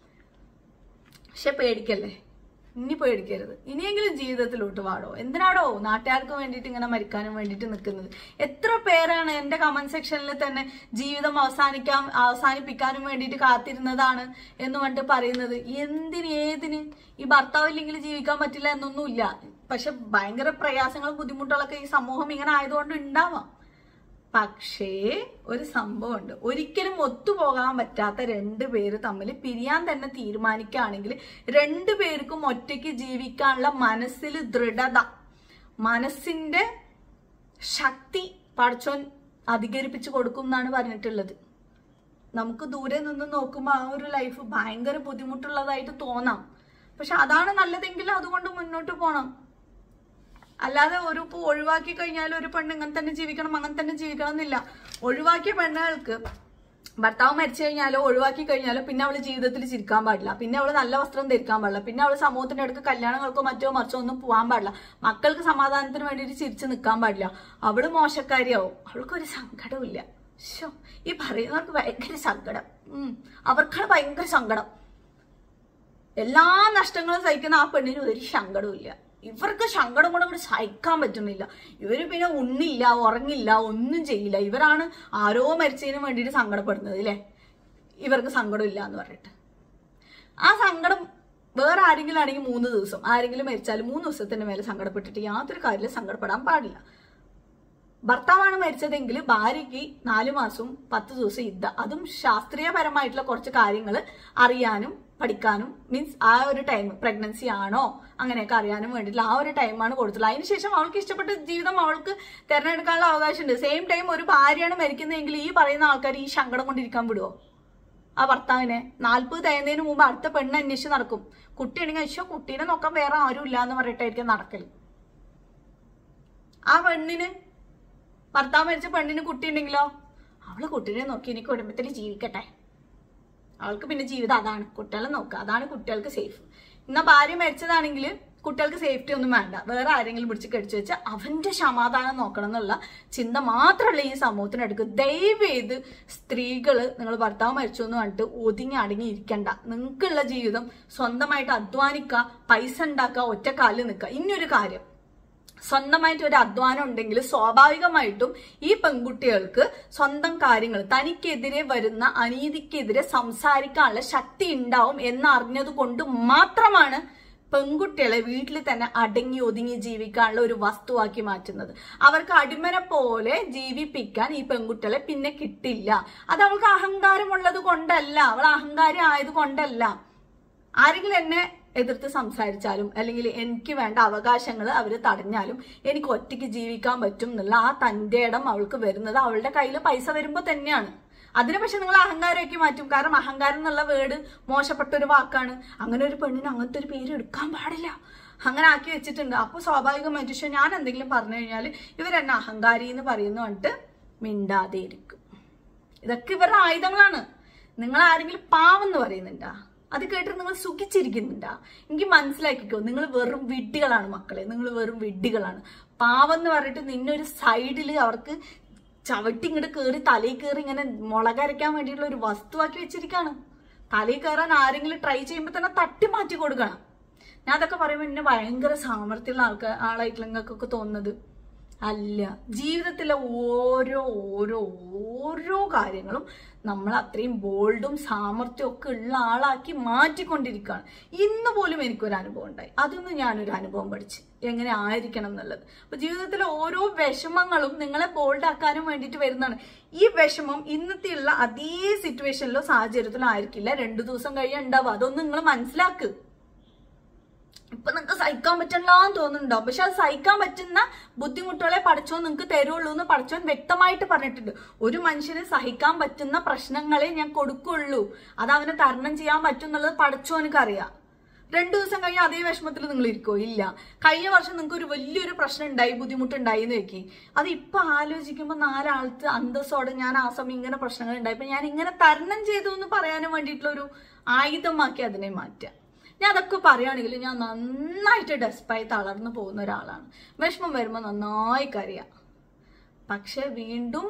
പക്ഷെ പേടിക്കല്ലേ ഇനി പേടിക്കരുത് ഇനിയെങ്കിലും ജീവിതത്തിലോട്ട് വാടോ എന്തിനാടോ നാട്ടുകാർക്ക് വേണ്ടിയിട്ട് ഇങ്ങനെ മരിക്കാനും വേണ്ടിയിട്ട് നിൽക്കുന്നത് എത്ര പേരാണ് എൻ്റെ കമന്റ് സെക്ഷനിൽ തന്നെ ജീവിതം അവസാനിക്കാൻ അവസാനിപ്പിക്കാനും വേണ്ടിയിട്ട് കാത്തിരുന്നതാണ് എന്ന് പറഞ്ഞിട്ട് പറയുന്നത് എന്തിന് ഏതിന് ഈ ഭർത്താവില്ലെങ്കിൽ ജീവിക്കാൻ പറ്റില്ല എന്നൊന്നുമില്ല പക്ഷെ ഭയങ്കര പ്രയാസങ്ങളും ബുദ്ധിമുട്ടുകളൊക്കെ ഈ സമൂഹം ഇങ്ങനെ ആയതുകൊണ്ട് ഉണ്ടാവാം പക്ഷേ ഒരു സംഭവമുണ്ട് ഒരിക്കലും ഒത്തുപോകാൻ പറ്റാത്ത രണ്ട് പേര് തമ്മിൽ പിരിയാൻ തന്നെ തീരുമാനിക്കുകയാണെങ്കിൽ രണ്ടു പേർക്കും ഒറ്റയ്ക്ക് ജീവിക്കാനുള്ള മനസ്സിൽ ദൃഢത മനസ്സിന്റെ ശക്തി പടച്ചോൻ അധികരിപ്പിച്ചു കൊടുക്കും എന്നാണ് പറഞ്ഞിട്ടുള്ളത് നമുക്ക് ദൂരെ നിന്ന് നോക്കുമ്പോൾ ആ ഒരു ലൈഫ് ഭയങ്കര ബുദ്ധിമുട്ടുള്ളതായിട്ട് തോന്നാം പക്ഷെ അതാണ് നല്ലതെങ്കിൽ അതുകൊണ്ട് മുന്നോട്ട് പോകണം അല്ലാതെ ഒരു ഇപ്പൊ ഒഴിവാക്കി കഴിഞ്ഞാൽ ഒരു പെണ്ണ് ഇങ്ങനെ തന്നെ ജീവിക്കണം അങ്ങനെ തന്നെ ജീവിക്കണം എന്നില്ല ഒഴിവാക്കിയ പെണ്ണുകൾക്ക് ഭർത്താവ് മരിച്ചു കഴിഞ്ഞാലോ ഒഴിവാക്കി കഴിഞ്ഞാലോ പിന്നെ അവള് ജീവിതത്തിൽ ചിരിക്കാൻ പാടില്ല പിന്നെ അവള് നല്ല വസ്ത്രം ധരിക്കാൻ പാടില്ല പിന്നെ അവള് സമൂഹത്തിന്റെ അടുത്ത് കല്യാണങ്ങൾക്കോ മറ്റോ മറിച്ചോ ഒന്നും പോകാൻ പാടില്ല മക്കൾക്ക് സമാധാനത്തിന് വേണ്ടിയിട്ട് ചിരിച്ചു നിൽക്കാൻ പാടില്ല അവള് മോശക്കാരിയാവും അവൾക്കൊരു സങ്കടമില്ല ശോ ഈ പറയുന്നവർക്ക് ഭയങ്കര സങ്കടം ഉം അവർക്കാണ് ഭയങ്കര സങ്കടം എല്ലാ നഷ്ടങ്ങളും സഹിക്കുന്ന ആ പെണ്ണിന് ഒരു സങ്കടവും ഇല്ല ഇവർക്ക് സങ്കടം കൂടെ കൂടെ സഹിക്കാൻ പറ്റുന്നില്ല ഇവര് പിന്നെ ഉണ്ണില്ല ഉറങ്ങില്ല ഒന്നും ചെയ്യില്ല ഇവരാണ് ആരോ മരിച്ചതിന് വേണ്ടിയിട്ട് സങ്കടപ്പെടുന്നത് അല്ലേ ഇവർക്ക് സങ്കടമില്ല എന്ന് പറഞ്ഞിട്ട് ആ സങ്കടം വേറെ ആരെങ്കിലും ആണെങ്കിൽ മൂന്ന് ദിവസം ആരെങ്കിലും മരിച്ചാൽ മൂന്ന് ദിവസത്തിന് മേലെ സങ്കടപ്പെട്ടിട്ട് യാതൊരു കാര്യത്തിലും സങ്കടപ്പെടാൻ പാടില്ല ഭർത്താവാണ് മരിച്ചതെങ്കിൽ ഭാര്യയ്ക്ക് നാല് മാസവും പത്ത് ദിവസം ഇദ്ദ അതും ശാസ്ത്രീയപരമായിട്ടുള്ള കുറച്ച് കാര്യങ്ങൾ അറിയാനും പഠിക്കാനും മീൻസ് ആ ഒരു ടൈം പ്രഗ്നൻസി ആണോ അങ്ങനെയൊക്കെ അറിയാനും വേണ്ടിയിട്ടുള്ള ആ ഒരു ടൈമാണ് കൊടുത്തുള്ളത് അതിനുശേഷം അവൾക്ക് ഇഷ്ടപ്പെട്ട ജീവിതം അവൾക്ക് തിരഞ്ഞെടുക്കാനുള്ള അവകാശമുണ്ട് സെയിം ടൈം ഒരു ഭാര്യയാണ് മരിക്കുന്നതെങ്കിൽ ഈ പറയുന്ന ആൾക്കാർ ഈ സങ്കടം കൊണ്ടിരിക്കാൻ വിടുവോ ആ ഭർത്താവിനെ നാൽപ്പത് തയ്യുന്നതിന് മുമ്പ് അടുത്ത പെണ്ണ് അന്വേഷിച്ച് നടക്കും കുട്ടിയാണെങ്കിൽ അയ്യോ കുട്ടീനെ നോക്കാൻ വേറെ ആരും ഇല്ല എന്ന് പറഞ്ഞിട്ടായിരിക്കും നടക്കൽ ആ പെണ്ണിന് ഭർത്താവ് മരിച്ച പെണ്ണിന് കുട്ടി ഉണ്ടെങ്കിലോ അവള് കുട്ടീനെ നോക്കി എനിക്ക് കുടുംബത്തിൽ ജീവിക്കട്ടെ അവൾക്ക് പിന്നെ ജീവിതം അതാണ് കുട്ടികളെ നോക്കുക അതാണ് കുട്ടികൾക്ക് സേഫ് എന്നാ ഭാര്യ മരിച്ചതാണെങ്കിൽ കുട്ടികൾക്ക് സേഫ്റ്റി ഒന്നും വേണ്ട വേറെ ആരെങ്കിലും പിടിച്ച് കടിച്ചു വെച്ചാൽ അവന്റെ സമാധാനം നോക്കണം എന്നുള്ള ചിന്ത മാത്രമല്ല ഈ സമൂഹത്തിനടുക്ക് ദയവ് ചെയ്ത് സ്ത്രീകള് നിങ്ങൾ ഭർത്താവ് മരിച്ചു എന്ന് പറഞ്ഞിട്ട് ഒതുങ്ങി അടങ്ങി ഇരിക്കണ്ട നിങ്ങൾക്കുള്ള ജീവിതം സ്വന്തമായിട്ട് അധ്വാനിക്കുക പൈസ ഉണ്ടാക്കുക ഒറ്റ കാലിൽ നിൽക്കുക ഇനിയൊരു കാര്യം സ്വന്തമായിട്ട് ഒരു അധ്വാനം ഉണ്ടെങ്കിൽ സ്വാഭാവികമായിട്ടും ഈ പെൺകുട്ടികൾക്ക് സ്വന്തം കാര്യങ്ങൾ തനിക്കെതിരെ വരുന്ന അനീതിക്കെതിരെ സംസാരിക്കാനുള്ള ശക്തി ഉണ്ടാവും എന്നറിഞ്ഞത് കൊണ്ട് മാത്രമാണ് പെൺകുട്ടികളെ വീട്ടിൽ തന്നെ അടങ്ങി ഒതുങ്ങി ജീവിക്കാനുള്ള ഒരു വസ്തുവാക്കി മാറ്റുന്നത് അവർക്ക് അടിമനെ പോലെ ജീവിപ്പിക്കാൻ ഈ പെൺകുട്ടികളെ പിന്നെ കിട്ടില്ല അത് അവൾക്ക് അഹങ്കാരമുള്ളത് കൊണ്ടല്ല അവൾ അഹങ്കാരി ആയത് കൊണ്ടല്ല ആരെങ്കിലും എന്നെ എതിർത്ത് സംസാരിച്ചാലും അല്ലെങ്കിൽ എനിക്ക് വേണ്ട അവകാശങ്ങൾ അവർ തടഞ്ഞാലും എനിക്ക് ഒറ്റയ്ക്ക് ജീവിക്കാൻ പറ്റും എന്നുള്ള ആ തന്റെ ഇടം അവൾക്ക് വരുന്നത് അവളുടെ കയ്യിൽ പൈസ വരുമ്പോൾ തന്നെയാണ് അതിനെ പക്ഷെ നിങ്ങൾ അഹങ്കാരമാക്കി മാറ്റും കാരണം അഹങ്കാരം എന്നുള്ള വേർഡ് മോശപ്പെട്ട ഒരു വാക്കാണ് അങ്ങനെ ഒരു പെണ്ണിന് അങ്ങനത്തെ ഒരു പേര് എടുക്കാൻ പാടില്ല അങ്ങനെ ആക്കി വെച്ചിട്ടുണ്ട് അപ്പോൾ സ്വാഭാവികമായിട്ട് പക്ഷെ ഞാൻ എന്തെങ്കിലും പറഞ്ഞു കഴിഞ്ഞാൽ ഇവരെന്നെ അഹങ്കാരി എന്ന് പറയുന്ന കണ്ടിട്ട് മിണ്ടാതെ ഇരിക്കും ഇതൊക്കെ ഇവരുടെ ആയുധങ്ങളാണ് നിങ്ങൾ ആരെങ്കിലും പാവെന്ന് പറയുന്നുണ്ടാ അത് കേട്ടിട്ട് നിങ്ങൾ സുഖിച്ചിരിക്കുന്നുണ്ടാ എനിക്ക് മനസ്സിലാക്കിക്കോ നിങ്ങൾ വെറും വിഡ്ഢികളാണ് മക്കളെ നിങ്ങൾ വെറും വിഡ്ഢികളാണ് പാവെന്ന് പറഞ്ഞിട്ട് നിന്നൊരു സൈഡിൽ അവർക്ക് ചവിട്ടി ഇങ്ങോട്ട് കയറി തലയിൽ കയറി ഇങ്ങനെ മുളകരയ്ക്കാൻ വേണ്ടിയിട്ടുള്ള ഒരു വസ്തുവാക്കി വെച്ചിരിക്കുകയാണ് തലയിൽ കയറാൻ ആരെങ്കിലും ട്രൈ ചെയ്യുമ്പോൾ തന്നെ തട്ടി മാറ്റി കൊടുക്കണം ഞാൻ അതൊക്കെ പറയുമ്പോൾ എന്നെ ഭയങ്കര സാമർത്ഥ്യമുള്ള ആൾക്കാർ ആളായിട്ടുള്ള നിങ്ങൾക്കൊക്കെ തോന്നുന്നത് അല്ല ജീവിതത്തിലെ ഓരോ ഓരോ ഓരോ കാര്യങ്ങളും നമ്മൾ അത്രയും ബോൾഡും സാമർത്ഥ്യവും ഒക്കെ ഉള്ള ആളാക്കി മാറ്റിക്കൊണ്ടിരിക്കുകയാണ് ഇന്ന് പോലും എനിക്കൊരു അനുഭവം ഉണ്ടായി അതൊന്നും ഞാനൊരു അനുഭവം പഠിച്ച് എങ്ങനെ ആയിരിക്കണം എന്നുള്ളത് അപ്പൊ ജീവിതത്തിലെ ഓരോ വിഷമങ്ങളും നിങ്ങളെ ബോൾഡ് ആക്കാനും വേണ്ടിയിട്ട് വരുന്നതാണ് ഈ വിഷമം ഇന്നത്തെയുള്ള അതേ സിറ്റുവേഷനിലോ സാഹചര്യത്തിലോ ആയിരിക്കില്ല രണ്ടു ദിവസം കഴിയാൻ ഉണ്ടാവുക അതൊന്നും നിങ്ങൾ മനസ്സിലാക്കുക ഇപ്പൊ നിങ്ങൾക്ക് സഹിക്കാൻ പറ്റണില്ലാന്ന് തോന്നുന്നുണ്ടാവും പക്ഷെ അത് സഹിക്കാൻ പറ്റുന്ന ബുദ്ധിമുട്ടുകളെ പഠിച്ചോ നിങ്ങൾക്ക് തരുള്ളൂ എന്ന് പഠിച്ചോൻ വ്യക്തമായിട്ട് പറഞ്ഞിട്ടുണ്ട് ഒരു മനുഷ്യന് സഹിക്കാൻ പറ്റുന്ന പ്രശ്നങ്ങളെ ഞാൻ കൊടുക്കുള്ളൂ അത് അവന് തരണം ചെയ്യാൻ പറ്റും എന്നുള്ളത് പഠിച്ചോനക്ക് അറിയാം രണ്ടു ദിവസം കഴിഞ്ഞ് അതേ വിഷമത്തിൽ നിങ്ങൾ ഇരിക്കോ ഇല്ല കഴിഞ്ഞ വർഷം നിങ്ങൾക്ക് ഒരു വലിയൊരു പ്രശ്നം ഉണ്ടായി ബുദ്ധിമുട്ടുണ്ടായി എന്ന് വെക്കി അത് ഇപ്പൊ ആലോചിക്കുമ്പോൾ നാലാളത്ത് അന്തസ്സോടെ ഞാൻ ആ സമയം ഇങ്ങനെ പ്രശ്നങ്ങൾ ഉണ്ടായപ്പോ ഞാൻ ഇങ്ങനെ തരണം ചെയ്തു എന്ന് പറയാനും വേണ്ടിയിട്ടുള്ള ഒരു ആയുധമാക്കി അതിനെ മാറ്റുക ഞാൻ അതൊക്കെ പറയുകയാണെങ്കിൽ ഞാൻ നന്നായിട്ട് ഡെസ്പായി തളർന്നു പോകുന്ന ഒരാളാണ് വിഷമം വരുമ്പോൾ നന്നായി കരയാം പക്ഷെ വീണ്ടും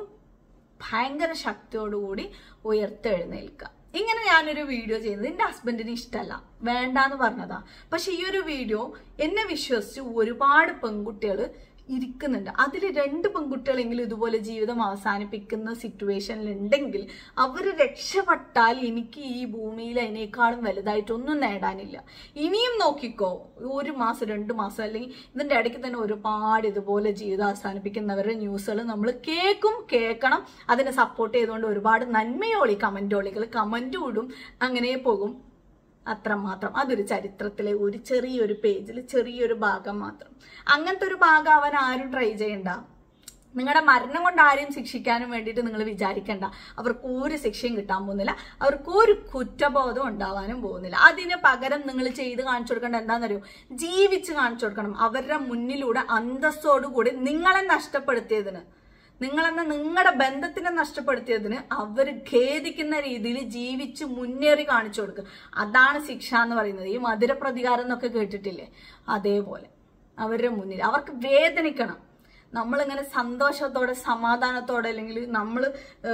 ഭയങ്കര ശക്തിയോടുകൂടി ഉയർത്തെഴുന്നേൽക്കുക ഇങ്ങനെ ഞാനൊരു വീഡിയോ ചെയ്യുന്നത് എൻ്റെ ഹസ്ബൻഡിന് ഇഷ്ടമല്ല വേണ്ടാന്ന് പറഞ്ഞതാ പക്ഷെ ഈ ഒരു വീഡിയോ എന്നെ വിശ്വസിച്ച് ഒരുപാട് പെൺകുട്ടികൾ ഇരിക്കുന്നുണ്ട് അതിൽ രണ്ട് പെൺകുട്ടികളെങ്കിലും ഇതുപോലെ ജീവിതം അവസാനിപ്പിക്കുന്ന സിറ്റുവേഷനിൽ ഉണ്ടെങ്കിൽ അവർ രക്ഷപ്പെട്ടാൽ എനിക്ക് ഈ ഭൂമിയിൽ അതിനേക്കാളും വലുതായിട്ടൊന്നും നേടാനില്ല ഇനിയും നോക്കിക്കോ ഒരു മാസം രണ്ട് മാസം അല്ലെങ്കിൽ ഇതിന്റെ ഇടയ്ക്ക് തന്നെ ഒരുപാട് ഇതുപോലെ ജീവിതം അവസാനിപ്പിക്കുന്നവരുടെ ന്യൂസുകൾ നമ്മൾ കേൾക്കും കേൾക്കണം അതിനെ സപ്പോർട്ട് ചെയ്തുകൊണ്ട് ഒരുപാട് നന്മയോളി കമന്റോളികൾ കമന്റും ഇടും അങ്ങനെ പോകും അത്രമാത്രം അതൊരു ചരിത്രത്തിലെ ഒരു ചെറിയൊരു പേജിൽ ചെറിയൊരു ഭാഗം മാത്രം അങ്ങനത്തെ ഒരു ഭാഗം അവൻ ആരും ട്രൈ ചെയ്യണ്ട നിങ്ങളുടെ മരണം കൊണ്ട് ആരെയും ശിക്ഷിക്കാനും വേണ്ടിയിട്ട് നിങ്ങൾ വിചാരിക്കണ്ട അവർക്ക് ഒരു ശിക്ഷയും കിട്ടാൻ പോകുന്നില്ല അവർക്ക് ഒരു കുറ്റബോധം ഉണ്ടാവാനും പോകുന്നില്ല അതിന് പകരം നിങ്ങൾ ചെയ്ത് കാണിച്ചു കൊടുക്കേണ്ട എന്താണെന്നറിയോ ജീവിച്ച് കാണിച്ചു കൊടുക്കണം അവരുടെ മുന്നിലൂടെ അന്തസ്സോടുകൂടി നിങ്ങളെ നഷ്ടപ്പെടുത്തിയതിന് നിങ്ങളെന്ന നിങ്ങളുടെ ബന്ധത്തിനെ നഷ്ടപ്പെടുത്തിയതിന് അവർ ഖേദിക്കുന്ന രീതിയിൽ ജീവിച്ച് മുന്നേറി കാണിച്ചു കൊടുക്കുക അതാണ് ശിക്ഷ എന്ന് പറയുന്നത് ഈ മധുര പ്രതികാരം എന്നൊക്കെ കേട്ടിട്ടില്ലേ അതേപോലെ അവരുടെ മുന്നിൽ അവർക്ക് വേദനിക്കണം നമ്മളിങ്ങനെ സന്തോഷത്തോടെ സമാധാനത്തോടെ അല്ലെങ്കിൽ നമ്മൾ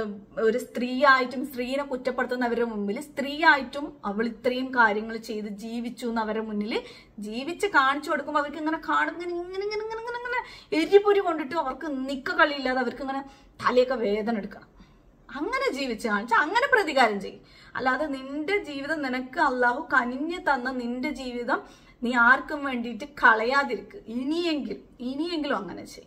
ഒരു സ്ത്രീ ആയിട്ടും സ്ത്രീനെ കുറ്റപ്പെടുത്തുന്നവരുടെ മുമ്പിൽ സ്ത്രീ ആയിട്ടും അവൾ ഇത്രയും കാര്യങ്ങൾ ചെയ്ത് ജീവിച്ചു എന്ന് അവരുടെ മുന്നിൽ ജീവിച്ച് കാണിച്ചു കൊടുക്കുമ്പോൾ അവർക്ക് ഇങ്ങനെ കാണും ഇങ്ങനെ ഇങ്ങനെ ഇങ്ങനെ ഇങ്ങനെ ഇങ്ങനെ ഇങ്ങനെ എരിപൊരി കൊണ്ടിട്ട് അവർക്ക് നിക്ക കളിയില്ലാതെ അവർക്ക് ഇങ്ങനെ തലയൊക്കെ വേദന എടുക്കണം അങ്ങനെ ജീവിച്ച് കാണിച്ച് അങ്ങനെ പ്രതികാരം ചെയ്യും അല്ലാതെ നിന്റെ ജീവിതം നിനക്ക് അള്ളാഹു കനിഞ്ഞ് തന്ന നിന്റെ ജീവിതം നീ ആർക്കും വേണ്ടിയിട്ട് കളയാതിരിക്കുക ഇനിയെങ്കിലും ഇനിയെങ്കിലും അങ്ങനെ ചെയ്യും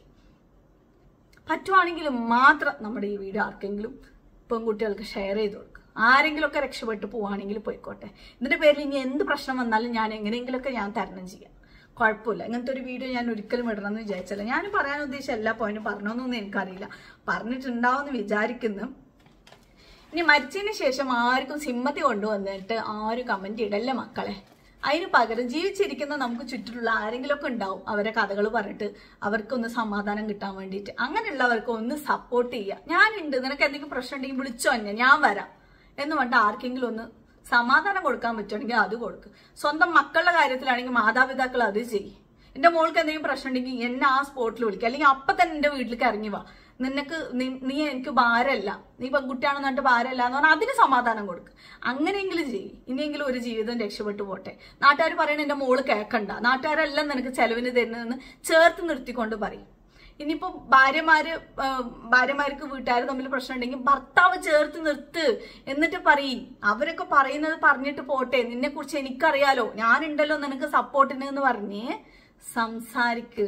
പറ്റുവാണെങ്കിൽ മാത്രം നമ്മുടെ ഈ വീഡിയോ ആർക്കെങ്കിലും പെൺകുട്ടികൾക്ക് ഷെയർ ചെയ്ത് കൊടുക്കുക ആരെങ്കിലുമൊക്കെ രക്ഷപ്പെട്ടു പോവാണെങ്കിൽ പോയിക്കോട്ടെ ഇതിന്റെ പേരിൽ ഇനി എന്ത് പ്രശ്നം വന്നാലും ഞാൻ എങ്ങനെയെങ്കിലുമൊക്കെ ഞാൻ തരണം ചെയ്യാം കുഴപ്പമില്ല ഇങ്ങനത്തെ ഒരു വീഡിയോ ഞാൻ ഒരിക്കലും ഇടണമെന്ന് വിചാരിച്ചില്ല ഞാൻ പറയാൻ ഉദ്ദേശിച്ച എല്ലാ പോയിന്റും പറഞ്ഞോന്നൊന്നും എനിക്കറിയില്ല പറഞ്ഞിട്ടുണ്ടാവുമെന്ന് വിചാരിക്കുന്നു ഇനി മരിച്ചതിന് ശേഷം ആർക്കും സിമ്മതി കൊണ്ടുവന്നിട്ട് ആരും കമന്റ് ഇടല്ലേ മക്കളെ അതിന് പകരം ജീവിച്ചിരിക്കുന്ന നമുക്ക് ചുറ്റിലുള്ള ആരെങ്കിലുമൊക്കെ ഉണ്ടാവും അവരെ കഥകൾ പറഞ്ഞിട്ട് അവർക്കൊന്ന് സമാധാനം കിട്ടാൻ വേണ്ടിയിട്ട് അങ്ങനെയുള്ളവർക്ക് ഒന്ന് സപ്പോർട്ട് ചെയ്യുക ഞാനുണ്ട് നിനക്ക് എന്തെങ്കിലും പ്രശ്നം ഉണ്ടെങ്കിൽ വിളിച്ചോ എന്നെ ഞാൻ വരാം എന്ന് പറഞ്ഞിട്ട് ആർക്കെങ്കിലും ഒന്ന് സമാധാനം കൊടുക്കാൻ പറ്റുമെങ്കിൽ അത് കൊടുക്ക് സ്വന്തം മക്കളുടെ കാര്യത്തിലാണെങ്കിൽ മാതാപിതാക്കൾ അത് ചെയ്യും എന്റെ മോൾക്ക് എന്തെങ്കിലും പ്രശ്നം ഉണ്ടെങ്കിൽ എന്നെ ആ സ്പോട്ടിൽ വിളിക്കുക അല്ലെങ്കിൽ അപ്പൊ തന്നെ എന്റെ വീട്ടിലേക്ക് ഇറങ്ങി വാ നിനക്ക് നി- നീ എനിക്ക് ഭാരമല്ല നീ പെൺകുട്ടിയാണെന്ന് പറഞ്ഞിട്ട് ഭാരമല്ല എന്ന് പറഞ്ഞാൽ അതിന് സമാധാനം കൊടുക്ക് അങ്ങനെയെങ്കിലും ചെയ്യും ഇനിയെങ്കിലും ഒരു ജീവിതം രക്ഷപ്പെട്ടു പോട്ടെ നാട്ടുകാർ പറയണ എന്റെ മോള് കേൾക്കണ്ട നാട്ടുകാരെല്ലാം നിനക്ക് ചെലവിന് തരുന്നതെന്ന് ചേർത്ത് നിർത്തിക്കൊണ്ട് പറയും ഇനിയിപ്പോ ഭാര്യമാര് ആ, ഭാര്യമാർക്ക് വീട്ടുകാർ തമ്മിൽ പ്രശ്നം ഉണ്ടെങ്കിൽ ഭർത്താവ് ചേർത്ത് നിർത്ത് എന്നിട്ട് പറയും അവരൊക്കെ പറയുന്നത് പറഞ്ഞിട്ട് പോട്ടെ നിന്നെ കുറിച്ച് എനിക്കറിയാലോ ഞാനുണ്ടല്ലോ നിനക്ക് സപ്പോർട്ടിന് എന്ന് പറഞ്ഞ് സംസാരിക്ക്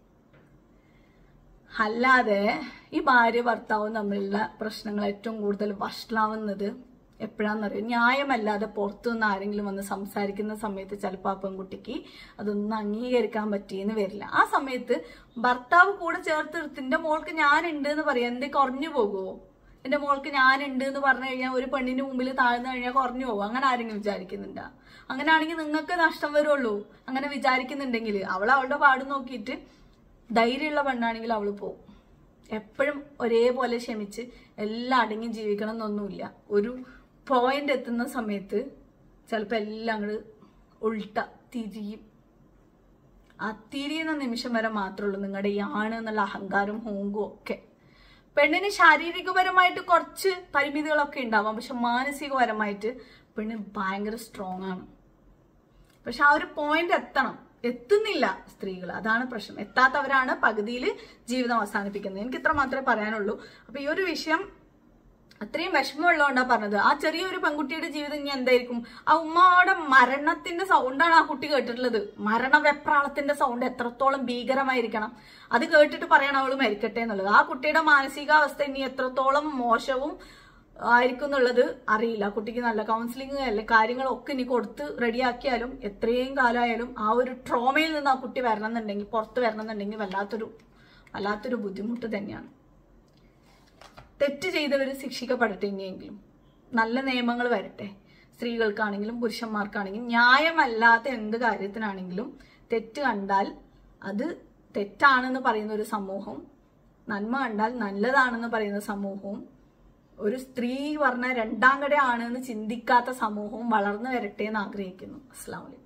അല്ലാതെ ഈ ഭാര്യ ഭർത്താവും തമ്മിലുള്ള പ്രശ്നങ്ങൾ ഏറ്റവും കൂടുതൽ വഷളാവുന്നത് എപ്പോഴാണെന്നറിയോ ന്യായമല്ലാതെ പുറത്തുനിന്ന് ആരെങ്കിലും വന്ന് സംസാരിക്കുന്ന സമയത്ത് ചിലപ്പോൾ ആ പെൺകുട്ടിക്ക് അതൊന്നും അംഗീകരിക്കാൻ പറ്റിയെന്ന് വരില്ല ആ സമയത്ത് ഭർത്താവ് കൂടെ ചേർത്ത് നിർത്തിന്റെ മോൾക്ക് ഞാനുണ്ട് എന്ന് പറയാം എന്തേ കുറഞ്ഞു പോകുമോ എന്റെ മോൾക്ക് ഞാനുണ്ട് എന്ന് പറഞ്ഞു കഴിഞ്ഞാൽ ഒരു പെണ്ണിന്റെ മുമ്പിൽ താഴ്ന്നു കഴിഞ്ഞാൽ കുറഞ്ഞു പോകും അങ്ങനെ ആരെങ്കിലും വിചാരിക്കുന്നുണ്ടോ അങ്ങനെയാണെങ്കിൽ നിങ്ങൾക്ക് നഷ്ടം വരുള്ളൂ അങ്ങനെ വിചാരിക്കുന്നുണ്ടെങ്കിൽ അവൾ അവളുടെ പാട് നോക്കിയിട്ട് ധൈര്യമുള്ള പെണ്ണാണെങ്കിൽ അവൾ പോവും എപ്പോഴും ഒരേപോലെ ക്ഷമിച്ച് എല്ലാം അടങ്ങി ജീവിക്കണം എന്നൊന്നുമില്ല ഒരു പോയിന്റ് എത്തുന്ന സമയത്ത് ചിലപ്പോൾ എല്ലാം അങ്ങോട്ട് ഉൾട്ട തിരിയും ആ തിരിയുന്ന നിമിഷം വരെ മാത്രമേ ഉള്ളൂ നിങ്ങളുടെ ഈ ആണ് എന്നുള്ള അഹങ്കാരം ഹോങ്കും ഒക്കെ പെണ്ണിന് ശാരീരികപരമായിട്ട് കുറച്ച് പരിമിതികളൊക്കെ ഉണ്ടാവാം പക്ഷെ മാനസികപരമായിട്ട് പെണ്ണ് ഭയങ്കര സ്ട്രോങ് ആണ് പക്ഷെ ആ ഒരു പോയിന്റ് എത്തണം എത്തുന്നില്ല സ്ത്രീകൾ അതാണ് പ്രശ്നം എത്താത്തവരാണ് പകുതിയിൽ ജീവിതം അവസാനിപ്പിക്കുന്നത് എനിക്ക് ഇത്ര മാത്രമേ പറയാനുള്ളൂ അപ്പൊ ഈ ഒരു വിഷയം അത്രയും വിഷമമുള്ളതുകൊണ്ടാ പറഞ്ഞത് ആ ചെറിയൊരു പെൺകുട്ടിയുടെ ജീവിതം ഇനി എന്തായിരിക്കും ആ ഉമ്മയുടെ മരണത്തിന്റെ സൗണ്ടാണ് ആ കുട്ടി കേട്ടിട്ടുള്ളത് മരണവെപ്രാളത്തിന്റെ സൗണ്ട് എത്രത്തോളം ഭീകരമായിരിക്കണം അത് കേട്ടിട്ട് പറയണം അവള് മരിക്കട്ടെ എന്നുള്ളത് ആ കുട്ടിയുടെ മാനസികാവസ്ഥ ഇനി എത്രത്തോളം മോശവും ആയിരിക്കും എന്നുള്ളത് അറിയില്ല ആ കുട്ടിക്ക് നല്ല കൗൺസിലിംഗ് അല്ലെ കാര്യങ്ങളൊക്കെ ഇനി കൊടുത്ത് റെഡിയാക്കിയാലും എത്രയും കാലമായാലും ആ ഒരു ട്രോമയിൽ നിന്ന് ആ കുട്ടി വരണം എന്നുണ്ടെങ്കിൽ പുറത്ത് വരണം എന്നുണ്ടെങ്കിൽ വല്ലാത്തൊരു വല്ലാത്തൊരു ബുദ്ധിമുട്ട് തന്നെയാണ് തെറ്റ് ചെയ്തവർ ശിക്ഷിക്കപ്പെടട്ടെ ഇനിയെങ്കിലും നല്ല നിയമങ്ങൾ വരട്ടെ സ്ത്രീകൾക്കാണെങ്കിലും പുരുഷന്മാർക്കാണെങ്കിലും ന്യായമല്ലാത്ത എന്ത് കാര്യത്തിനാണെങ്കിലും തെറ്റ് കണ്ടാൽ അത് തെറ്റാണെന്ന് പറയുന്ന ഒരു സമൂഹവും നന്മ കണ്ടാൽ നല്ലതാണെന്ന് പറയുന്ന സമൂഹവും ഒരു സ്ത്രീ പറഞ്ഞ രണ്ടാം കട ആണെന്ന് ചിന്തിക്കാത്ത സമൂഹവും വളർന്നു വരട്ടെ എന്ന് ആഗ്രഹിക്കുന്നു അസ്ലാം വലൈക്കും